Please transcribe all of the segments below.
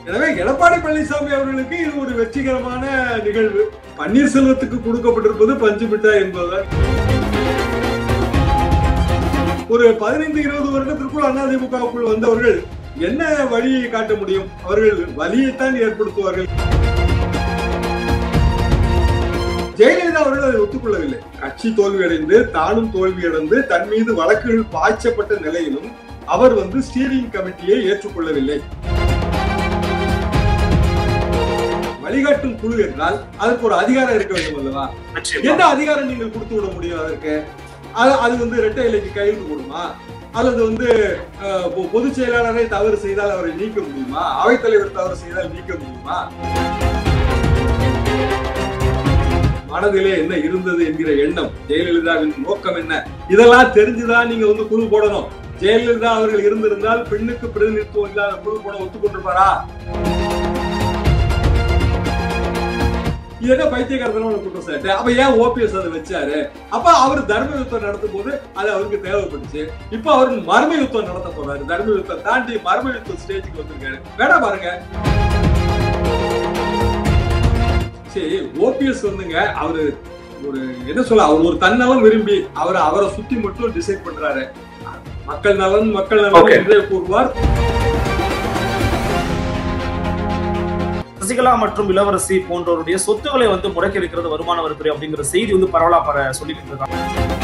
எனவே எடப்பாடி பழனிசாமி அவர்களுக்கு இது ஒரு வெற்றிகரமான நிகழ்வு பன்னீர்செல்வத்துக்கு கொடுக்கப்பட்டிருப்பது பஞ்சு மிட்டாய் என்பதுதான் ஒரு பதினைந்து இருபது வருடத்திற்குள் அதிமுகவுக்குள் வந்தவர்கள் என்ன வழியை காட்ட முடியும் அவர்கள் வழியைத்தான் ஏற்படுத்துவார்கள் ஜெயலலிதா அவர்கள் அதை ஒத்துக்கொள்ளவில்லை கட்சி தோல்வியடைந்து தானும் தோல்வியடைந்து தன் மீது வழக்குகள் பாய்ச்சப்பட்ட நிலையிலும் அவர் வந்து ஸ்டீரிங் கமிட்டியை ஏற்றுக்கொள்ளவில்லை வழிகாட்டும் குழு என்றால் அதற்கு ஒரு அதிகாரம் இருக்க வேண்டும் அல்லவா நிச்சயமா என்ன அதிகாரம் நீங்கள் கொடுத்து விட முடியும் அதற்கு அது அது வந்து இரட்டை இலைக்கு கையெழுத்து போடுமா அல்லது வந்து அஹ், பொ- பொதுச் செயலாளரை தவறு செய்தால் அவரை நீக்க முடியுமா அவைத்தலைவர் தவறு செய்தால் நீக்க முடியுமா மனதிலே என்ன இருந்தது என்கிற எண்ணம் ஜெயலலிதாவின் நோக்கம் என்ன இதெல்லாம் தெரிஞ்சுதான் நீங்க வந்து குழு போடணும் ஜெயலலிதா அவர்கள் இருந்திருந்தால் பெண்ணுக்கு பிரதிநிதித்துவம் இல்லாத குழு போட ஒத்துக்கொண்டிருப்பாரா இது என்ன பைத்தியக்காரத்தனமான குற்றச்சாட்டு அப்ப ஏன் ஓபிஎஸ் அதை வச்சாரு அப்ப அவர் தர்ம யுத்தம் நடத்தும் போது அது அவருக்கு தேவைப்பட்டுச்சு இப்ப அவர் மர்ம யுத்தம் நடத்த போறாரு தர்ம யுத்தம் தாண்டி மர்ம யுத்தம் ஸ்டேஜுக்கு வந்திருக்காரு வேணா பாருங்க சரி ஓபிஎஸ் வந்துங்க அவரு ஒரு என்ன சொல்ல அவர் ஒரு தன்னலம் விரும்பி அவர் அவரை சுத்தி மட்டும் டிசைட் பண்றாரு மக்கள் நலன் மக்கள் நலன் Okay. என்றே கூறுவார் சசிகலா மற்றும் இளவரசி போன்றவருடைய சொத்துக்களை வந்து முடக்கி இருக்கிறது வருமான வரித்துறை அப்படிங்கிற செய்தி வந்து பரவலா பர சொல்லிட்டு இருக்காங்க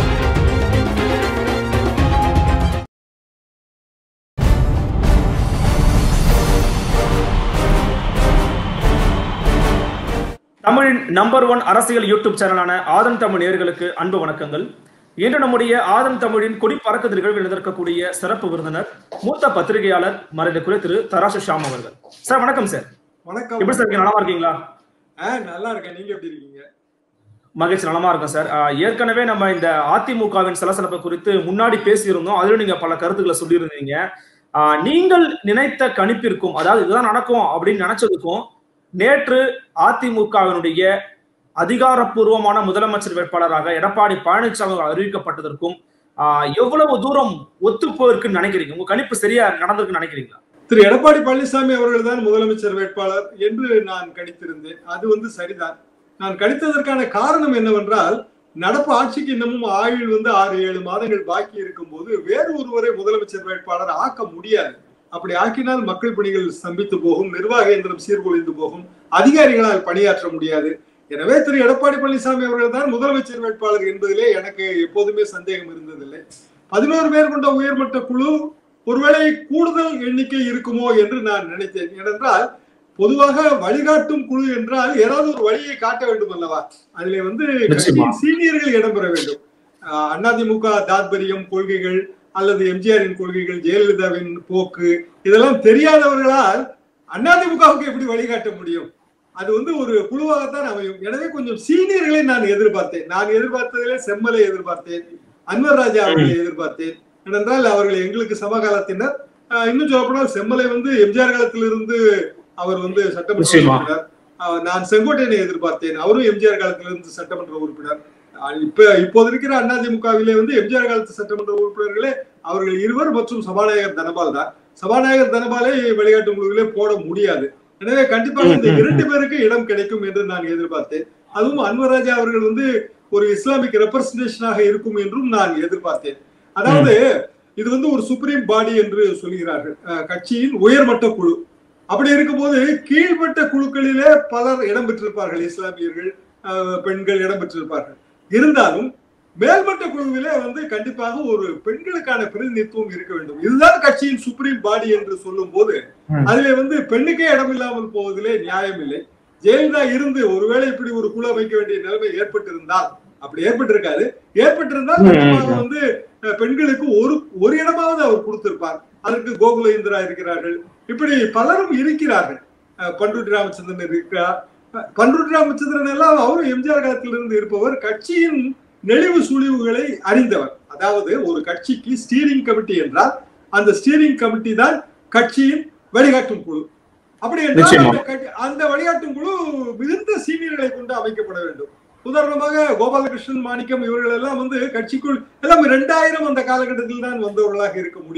தமிழின் நம்பர் ஒன் அரசியல் யூடியூப் சேனலான ஆதன் தமிழ் நேயர்களுக்கு அன்பு வணக்கங்கள் இன்று நம்முடைய ஆதன் தமிழின் கொடி பறக்க நிகழ்வில் எழுதிருக்கக்கூடிய சிறப்பு விருந்தினர் மூத்த பத்திரிகையாளர் மறைந்த திரு தராசு ஷாம் அவர்கள் சார் வணக்கம் சார் வணக்கம் எப்படி சார் இருக்கீங்க நலமா இருக்கீங்களா ஆ, நல்லா இருக்கேன் நீங்க எப்படி இருக்கீங்க மகிழ்ச்சி நலமா இருக்கும் சார் ஆஹ் ஏற்கனவே நம்ம இந்த அதிமுகவின் சலசலப்பு குறித்து முன்னாடி பேசியிருந்தோம் அதிலும் நீங்க பல கருத்துக்களை சொல்லியிருந்தீங்க ஆஹ் நீங்கள் நினைத்த கணிப்பிற்கும் அதாவது இதுதான் நடக்கும் அப்படின்னு நினைச்சதுக்கும் நேற்று அதிமுகவினுடைய அதிகாரப்பூர்வமான முதலமைச்சர் வேட்பாளராக எடப்பாடி பழனிசாமி அவர்கள் அறிவிக்கப்பட்டதற்கும் ஆஹ் எவ்வளவு தூரம் ஒத்து போயிருக்குன்னு நினைக்கிறீங்க உங்க கணிப்பு சரியா நடந்திருக்குன்னு நினைக்கிறீங்களா திரு எடப்பாடி பழனிசாமி அவர்கள் தான் முதலமைச்சர் வேட்பாளர் என்று நான் கணித்திருந்தேன் அது வந்து சரிதான் நான் கணித்ததற்கான காரணம் என்னவென்றால் நடப்பு ஆட்சிக்கு இன்னமும் ஆயுள் வந்து ஆறு ஏழு மாதங்கள் பாக்கி இருக்கும் போது வேறு ஒருவரை முதலமைச்சர் வேட்பாளர் ஆக்க முடியாது அப்படி ஆக்கினால் மக்கள் பணிகள் ஸ்தம்பித்து போகும் நிர்வாக இயந்திரம் சீர்குலைந்து போகும் அதிகாரிகளால் பணியாற்ற முடியாது எனவே திரு எடப்பாடி பழனிசாமி அவர்கள் தான் முதலமைச்சர் வேட்பாளர் என்பதிலே எனக்கு எப்போதுமே சந்தேகம் இருந்ததில்லை பதினோரு பேர் கொண்ட உயர்மட்ட குழு ஒருவேளை கூடுதல் எண்ணிக்கை இருக்குமோ என்று நான் நினைத்தேன் ஏனென்றால் பொதுவாக வழிகாட்டும் குழு என்றால் ஏதாவது ஒரு வழியை காட்ட வேண்டும் அல்லவா அதிலே வந்து நிச்சயமா. கட்சியின் சீனியர்கள் இடம்பெற வேண்டும் ஆஹ் அதிமுக தாத்பரியம் கொள்கைகள் அல்லது எம்ஜிஆரின் கொள்கைகள் ஜெயலலிதாவின் போக்கு இதெல்லாம் தெரியாதவர்களால் அதிமுகவுக்கு எப்படி வழிகாட்ட முடியும் அது வந்து ஒரு குழுவாகத்தான் அமையும் எனவே கொஞ்சம் சீனியர்களை நான் எதிர்பார்த்தேன் நான் எதிர்பார்த்ததிலே செம்மலை எதிர்பார்த்தேன் அன்வர் ராஜா அவர்களை எதிர்பார்த்தேன் ஏனென்றால் அவர்கள் எங்களுக்கு சமகாலத்தினர் ஆஹ் இன்னும் சொல்லப்போனால் செம்மலை வந்து எம்ஜிஆர் காலத்திலிருந்து அவர் வந்து சட்டமன்ற நிச்சயமா. உறுப்பினர் ஆஹ் நான் செங்கோட்டையனை எதிர்பார்த்தேன் அவரும் எம்ஜிஆர் காலத்திலிருந்து சட்டமன்ற உறுப்பினர் ஆஹ் இப்ப இப்போது இருக்கிற அதிமுகவிலே வந்து எம்ஜிஆர் காலத்து சட்டமன்ற உறுப்பினர்களே அவர்கள் இருவர் மற்றும் சபாநாயகர் தனபால் தான் சபாநாயகர் தனபாலை வழிகாட்டும் குழுவிலே போட முடியாது எனவே கண்டிப்பாக இந்த ம், ம், இரண்டு பேருக்கு இடம் கிடைக்கும் என்று நான் எதிர்பார்த்தேன் அதுவும் அன்வராஜா அவர்கள் வந்து ஒரு இஸ்லாமிக் ரெப்ரசன்டேஷனாக இருக்கும் என்றும் நான் எதிர்பார்த்தேன் அதாவது இது வந்து ஒரு சுப்ரீம் பாடி என்று சொல்கிறார்கள் அஹ் கட்சியின் உயர்மட்ட குழு அப்படி இருக்கும்போது கீழ்மட்ட குழுக்களிலே பலர் இடம்பெற்றிருப்பார்கள் இஸ்லாமியர்கள் அஹ் பெண்கள் இடம்பெற்றிருப்பார்கள் இருந்தாலும் மேல்மட்ட குழுவிலே வந்து கண்டிப்பாக ஒரு பெண்களுக்கான பிரதிநிதித்துவம் இருக்க வேண்டும் இதுதான் கட்சியின் சுப்ரீம் பாடி என்று சொல்லும் போது ம். அதிலே வந்து பெண்ணுக்கே இடம் இல்லாமல் போவதிலே நியாயம் இல்லை ஜெயலலிதா இருந்து ஒருவேளை இப்படி ஒரு குழு அமைக்க வேண்டிய நிலைமை ஏற்பட்டிருந்தால் அப்படி ஏற்பட்டிருக்காது ஏற்பட்டிருந்தால் ம். கண்டிப்பாக வந்து அஹ், பெண்களுக்கு ஒரு ஒரு இடமாவது அவர் கொடுத்திருப்பார் அதற்கு கோகுல இந்திரா இருக்கிறார்கள் இப்படி பலரும் இருக்கிறார்கள் அஹ், பண்ருட்டி ராமச்சந்திரன் இருக்கிறார் அஹ், பண்ருட்டி ராமச்சந்திரன் எல்லாம் அவரும் எம்ஜிஆர் காலத்திலிருந்து இருப்பவர் கட்சியின் நெளிவு சுழிவுகளை அறிந்தவர் அதாவது ஒரு கட்சிக்கு ஸ்டீரிங் கமிட்டி என்றால் அந்த ஸ்டீரிங் கமிட்டி தான் கட்சியின் வழிகாட்டும் குழு அப்படி என்றால் நிச்சயமா. அந்த கட்சி- அந்த வழிகாட்டும் குழு மிகுந்த சீனியர்களை கொண்டு அமைக்கப்பட வேண்டும் உதாரணமாக கோபாலகிருஷ்ணன் மாணிக்கம் இவர்கள் எல்லாம் வந்து கட்சிக்குள் எல்லாம் இரண்டாயிரம் அந்த காலகட்டத்தில் தான் வந்தவர்களாக இருக்க முடியும்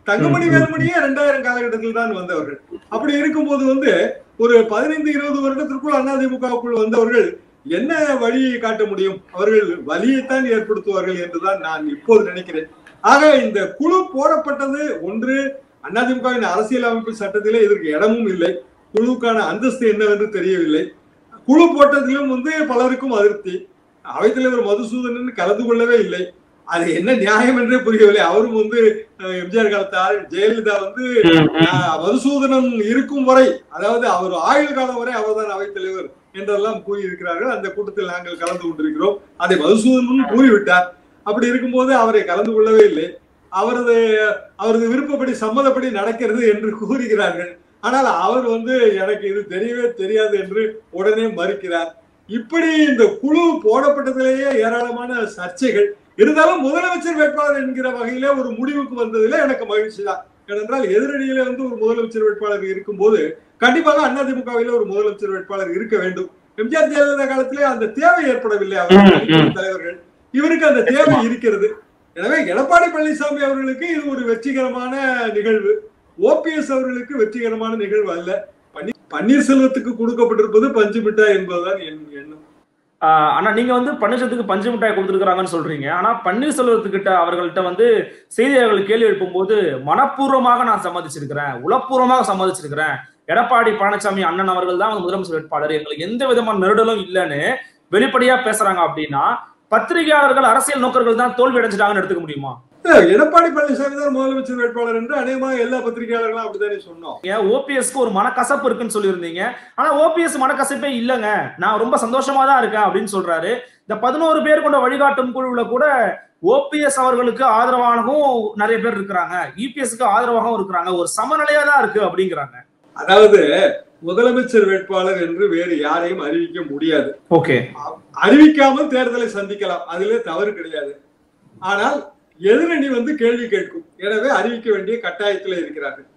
தங்கமணி ம், ம். வேலுமணியே ரெண்டாயிரம் காலகட்டத்தில் தான் வந்தவர்கள் அப்படி இருக்கும்போது வந்து ஒரு பதினைந்து இருபது வருடத்திற்குள் அதிமுகவுக்குள் வந்தவர்கள் என்ன வழியை காட்ட முடியும் அவர்கள் வலியைத்தான் ஏற்படுத்துவார்கள் என்றுதான் நான் இப்போது நினைக்கிறேன் ஆக இந்த குழு போடப்பட்டது ஒன்று அதிமுகவின் அரசியல் அமைப்பு சட்டத்திலே இதற்கு இடமும் இல்லை குழுவுக்கான அந்தஸ்து என்னவென்று தெரியவில்லை குழு போட்டதிலும் வந்து பலருக்கும் அதிருப்தி அவைத்தலைவர் மதுசூதனன் கலந்து கொள்ளவே இல்லை அது என்ன நியாயம் என்றே புரியவில்லை அவரும் வந்து அஹ், எம்ஜிஆர் காலத்தால் ஜெயலலிதா வந்து ஆஹ், மதுசூதனம் இருக்கும் வரை அதாவது அவர் ஆயுள் காலம் வரை அவர்தான் அவைத்தலைவர் என்றெல்லாம் கூறியிருக்கிறார்கள் அந்த கூட்டத்தில் நாங்கள் கலந்து கொண்டிருக்கிறோம் அதை மதுசூதனும் கூறிவிட்டார் அப்படி இருக்கும்போது அவரை கலந்து கொள்ளவே இல்லை அவரது அவரது விருப்பப்படி சம்மதப்படி நடக்கிறது என்று கூறுகிறார்கள் ஆனால் அவர் வந்து எனக்கு இது தெரியவே தெரியாது என்று உடனே மறுக்கிறார் இப்படி இந்த குழு போடப்பட்டதிலேயே ஏராளமான சர்ச்சைகள் இருந்தாலும் முதலமைச்சர் வேட்பாளர் என்கிற வகையிலே ஒரு முடிவுக்கு வந்ததிலே எனக்கு மகிழ்ச்சி தான் ஏனென்றால் எதிரணியிலே வந்து ஒரு முதலமைச்சர் வேட்பாளர் இருக்கும்போது கண்டிப்பாக அதிமுகவிலே ஒரு முதலமைச்சர் வேட்பாளர் இருக்க வேண்டும் எம்ஜிஆர் ஜெயலலிதா காலத்திலே அந்த தேவை ஏற்படவில்லை ம், ம். அவர்கள் தலைவர்கள் இவருக்கு அந்த தேவை இருக்கிறது எனவே எடப்பாடி பழனிசாமி அவர்களுக்கு இது ஒரு வெற்றிகரமான நிகழ்வு ஓபிஎஸ் அவர்களுக்கு வெற்றிகரமான நிகழ்வு அல்ல பன்னீர் பன்னீர்செல்வத்துக்கு கொடுக்கப்பட்டிருப்பது பஞ்சு மிட்டாய் என்பதுதான் என் எண்ணம் ஆஹ் ஆனா நீங்க வந்து பன்னீர்செல்வத்துக்கு பஞ்சு மிட்டாய் கொடுத்துருக்காங்கன்னு சொல்றீங்க ஆனா பன்னீர்செல்வத்துக்கிட்ட அவர்கள்ட்ட வந்து செய்தியாளர்கள் கேள்வி எழுப்பும்போது மனப்பூர்வமாக நான் சம்மதிச்சிருக்கிறேன் உளப்பூர்வமாக சம்மதிச்சிருக்கிறேன் எடப்பாடி பழனிசாமி அண்ணன் அவர்கள் தான் வந்து முதலமைச்சர் வேட்பாளர் எங்களுக்கு எந்த விதமான நெருடலும் இல்லைன்னு வெளிப்படையா பேசுறாங்க அப்படின்னா பத்திரிகையாளர்கள் அரசியல் நோக்கர்கள் தான் தோல்வி அடைஞ்சிட்டாங்கன்னு எடுத்துக்க முடியுமா இல்ல, எடப்பாடி பழனிசாமி தான் முதலமைச்சர் வேட்பாளர் என்று அநேகமாக எல்லா பத்திரிகையாளர்களும் அப்படித்தானே சொன்னோம் ஓபிஎஸ்க்கு ஒரு மனக்கசப்பு இருக்குன்னு சொல்லியிருந்தீங்க ஆனா ஓபிஎஸ் மனக்கசப்பே இல்லைங்க நான் ரொம்ப சந்தோஷமா தான் இருக்கேன் அப்படின்னு சொல்றாரு இந்த பதினோரு பேர் கொண்ட வழிகாட்டும் குழுவுல கூட ஓபிஎஸ் அவர்களுக்கு ஆதரவாகவும் நிறைய பேர் இருக்கிறாங்க இபிஎஸ்க்கு ஆதரவாகவும் இருக்கிறாங்க ஒரு சமநிலையா தான் இருக்கு அப்படிங்கிறாங்க அதாவது முதலமைச்சர் வேட்பாளர் என்று வேறு யாரையும் அறிவிக்க முடியாது ஓகே அறிவிக்காமல் தேர்தலை சந்திக்கலாம் அதிலே தவறு கிடையாது ஆனால் எதிரணி வந்து கேள்வி கேட்கும் எனவே அறிவிக்க வேண்டிய கட்டாயத்தில் இருக்கிறார்கள்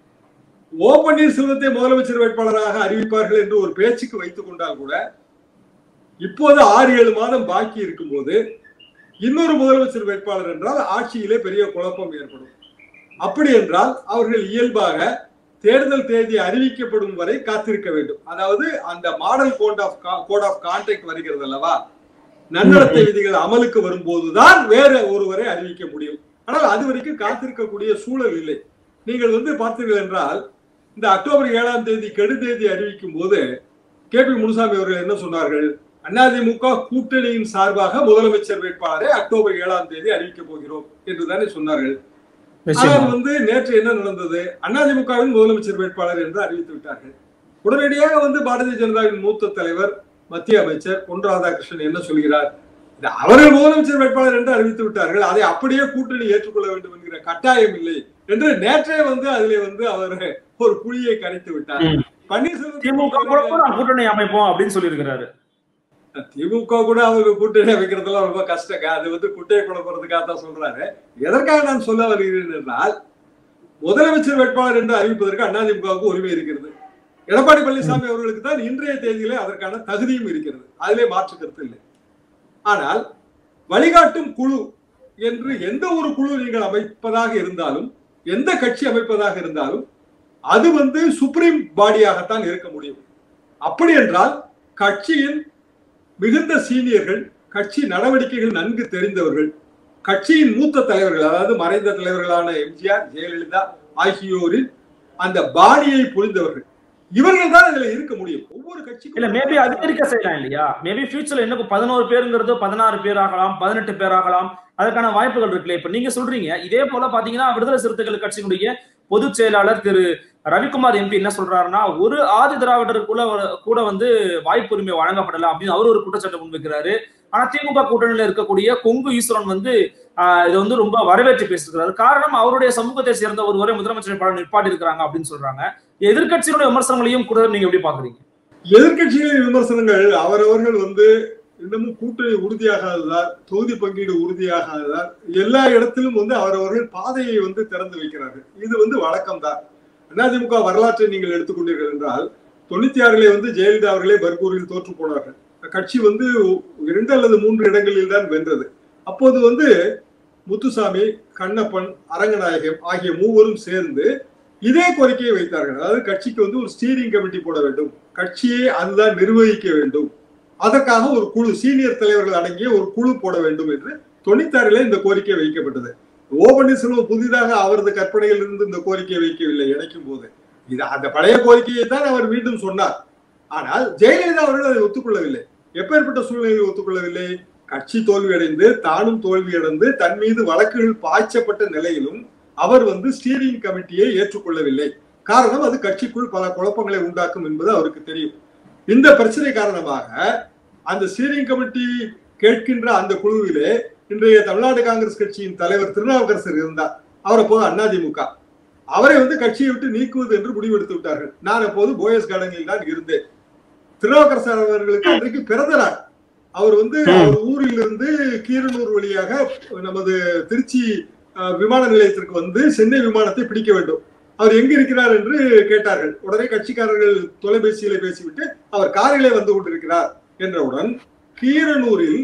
ஓ பன்னீர்செல்வத்தை முதலமைச்சர் வேட்பாளராக அறிவிப்பார்கள் என்று ஒரு பேச்சுக்கு வைத்துக் கொண்டால் கூட இப்போது ஆறு ஏழு மாதம் பாக்கி இருக்கும்போது இன்னொரு முதலமைச்சர் வேட்பாளர் என்றால் ஆட்சியிலே பெரிய குழப்பம் ஏற்படும் அப்படி என்றால் அவர்கள் இயல்பாக தேர்தல் தேதி அறிவிக்கப்படும் வரை காத்திருக்க வேண்டும் அதாவது அந்த model code of code of contact வருகிறது அல்லவா நன்னடத்தை விதிகள் அமலுக்கு வரும்போதுதான் வேற ஒருவரை அறிவிக்க முடியும் ஆனால் அது வரைக்கும் காத்திருக்கக்கூடிய சூழல் இல்லை நீங்கள் வந்து பார்த்தீர்கள் என்றால் இந்த அக்டோபர் ஏழாம் தேதி கெடு தேதி அறிவிக்கும் போது கே பி முனுசாமி அவர்கள் என்ன சொன்னார்கள் அதிமுக கூட்டணியின் சார்பாக முதலமைச்சர் வேட்பாளரை அக்டோபர் ஏழாம் தேதி அறிவிக்க போகிறோம் என்றுதானே சொன்னார்கள் ஆனால் வந்து நேற்று என்ன நடந்தது அதிமுகவின் முதலமைச்சர் வேட்பாளர் என்று அறிவித்து விட்டார்கள் உடனடியாக வந்து பாரதிய ஜனதாவின் மூத்த தலைவர் மத்திய அமைச்சர் பொன் ராதாகிருஷ்ணன் என்ன சொல்கிறார் இது அவர்கள் முதலமைச்சர் வேட்பாளர் என்று அறிவித்து விட்டார்கள் அதை அப்படியே கூட்டணி ஏற்றுக்கொள்ள வேண்டும் என்கிற கட்டாயம் இல்லை என்று நேற்றே வந்து அதிலே வந்து அவர் ஒரு குழியை கரைத்து விட்டார் ம். திமுக கூட பன்னீர்செல்வம் நான் கூட்டணி அமைப்போம் அப்படின்னு சொல்லியிருக்கிறாரு திமுக கூட அவங்க கூட்டணி அமைக்கிறதுலாம் ரொம்ப கஷ்டங்க அது வந்து குட்டையை குழப்பறதுக்காக தான் சொல்றாரு எதற்காக நான் சொல்ல வருகிறேன் என்றால் முதலமைச்சர் வேட்பாளர் என்று அறிவிப்பதற்கு அதிமுகவுக்கு உரிமை இருக்கிறது எடப்பாடி பழனிசாமி அவர்களுக்கு தான் இன்றைய தேதியிலே அதற்கான தகுதியும் இருக்கிறது அதிலே மாற்று கருத்து இல்லை ஆனால் வழிகாட்டும் குழு என்று எந்த ஒரு குழு நீங்கள் அமைப்பதாக இருந்தாலும் எந்த கட்சி அமைப்பதாக இருந்தாலும் அது வந்து சுப்ரீம் பாடியாகத்தான் இருக்க முடியும் அப்படி என்றால் கட்சியின் மிகுந்த சீனியர்கள் கட்சி நடவடிக்கைகள் நன்கு தெரிந்தவர்கள் கட்சியின் மூத்த தலைவர்கள் அதாவது மறைந்த தலைவர்களான எம்ஜிஆர் ஜெயலலிதா ஆகியோரின் அந்த பாணியை புரிந்தவர்கள் இவர்கள் தான் இதுல இருக்க முடியும் ஒவ்வொரு கட்சிக்கும் இல்ல மேபி அதிகரிக்க செய்யலாம் இல்லையா மேபி ஃபியூச்சர்ல இன்னும் பதினோரு பேருங்கிறது பதினாறு பேர் ஆகலாம் பதினெட்டு பேர் ஆகலாம் அதற்கான வாய்ப்புகள் இருக்குல்ல இப்ப நீங்க சொல்றீங்க இதே போல பாத்தீங்கன்னா விடுதலை சிறுத்தைகள் கட்சியினுடைய பொதுச் செயலாளர் திரு ரவிக்குமார் எம்பி என்ன சொல்றாருன்னா ஒரு ஆதி திராவிடருக்குள்ள ஒரு- கூட வந்து வாய்ப்புரிமை வழங்கப்படல அப்படின்னு அவர் ஒரு குற்றச்சாட்டு முன்வைக்கிறாரு ஆனா திமுக கூட்டணியில இருக்கக்கூடிய கொங்கு ஈஸ்வரன் வந்து ஆஹ், இதை வந்து ரொம்ப வரவேற்று பேசியிருக்கிறாரு காரணம் அவருடைய சமூகத்தை சேர்ந்த ஒருவரை முதலமைச்சர் வேட்பாளர் நிற்பாட்டி இருக்கிறாங்க அப்படின்னு சொல்றாங்க எதிர்க்கட்சியினுடைய விமர்சனங்களையும் கூட நீங்க எப்படி பாக்குறீங்க எதிர்க்கட்சிகளின் விமர்சனங்கள் அவரவர்கள் வந்து இன்னமும் கூட்டணி உறுதியாகாததால் தொகுதி பங்கீடு உறுதியாகாததால் எல்லா இடத்திலும் வந்து அவரவர்கள் பாதையை வந்து திறந்து வைக்கிறார்கள் இது வந்து வழக்கம்தான் அதிமுக வரலாற்றை நீங்கள் எடுத்துக்கொண்டீர்கள் என்றால் தொண்ணூத்தி ஆறிலே வந்து ஜெயலலிதா அவர்களே பர்கூரில் தோற்று போனார்கள் கட்சி வந்து இரண்டு அல்லது மூன்று இடங்களில் தான் வென்றது அப்போது வந்து முத்துசாமி கண்ணப்பன் அரங்கநாயகம் ஆகிய மூவரும் சேர்ந்து இதே கோரிக்கையை வைத்தார்கள் அதாவது கட்சிக்கு வந்து ஒரு ஸ்டீரிங் கமிட்டி போட வேண்டும் கட்சியை அதுதான் நிர்வகிக்க வேண்டும் அதற்காக ஒரு குழு சீனியர் தலைவர்கள் அடங்கிய ஒரு குழு போட வேண்டும் என்று தொண்ணூத்தாறிலே இந்த கோரிக்கை வைக்கப்பட்டது ஓ பன்னீர்செல்வம் புதிதாக அவரது கற்பனையில் இருந்து இந்த கோரிக்கையை வைக்கவில்லை இணைக்கும் போது இது அந்த பழைய கோரிக்கையை தான் அவர் மீண்டும் சொன்னார் ஆனால் ஜெயலலிதா அவர்கள் அதை ஒத்துக்கொள்ளவில்லை எப்பேற்பட்ட சூழ்நிலையில் ஒத்துக்கொள்ளவில்லை கட்சி தோல்வியடைந்து தானும் தோல்வியடைந்து தன் மீது வழக்குகள் பாய்ச்சப்பட்ட நிலையிலும் அவர் வந்து ஸ்டீரிங் கமிட்டியை ஏற்றுக்கொள்ளவில்லை காரணம் அது கட்சிக்குள் பல குழப்பங்களை உண்டாக்கும் என்பது அவருக்கு தெரியும் இந்த பிரச்சனை காரணமாக அந்த ஸ்டீரிங் கமிட்டி கேட்கின்ற அந்த குழுவிலே இன்றைய தமிழ்நாடு காங்கிரஸ் கட்சியின் தலைவர் திருநாவுக்கரசர் இருந்தார் அவர் அப்போது அதிமுக அவரை வந்து கட்சியை விட்டு நீக்குவது என்று முடிவெடுத்து விட்டார்கள் நான் அப்போது போயஸ் கார்டனில் தான் இருந்தேன் திருநாவுக்கரசர் அவர்களுக்கு அன்றைக்கு பிறந்த நாள் அவர் வந்து அவர் ஊரில் இருந்து கீரனூர் வழியாக நமது திருச்சி அஹ், விமான நிலையத்திற்கு வந்து சென்னை விமானத்தை பிடிக்க வேண்டும் அவர் எங்க இருக்கிறார் என்று கேட்டார்கள் உடனே கட்சிக்காரர்கள் தொலைபேசியில பேசிவிட்டு அவர் காரிலே வந்து கொண்டிருக்கிறார் என்றவுடன் கீரனூரில்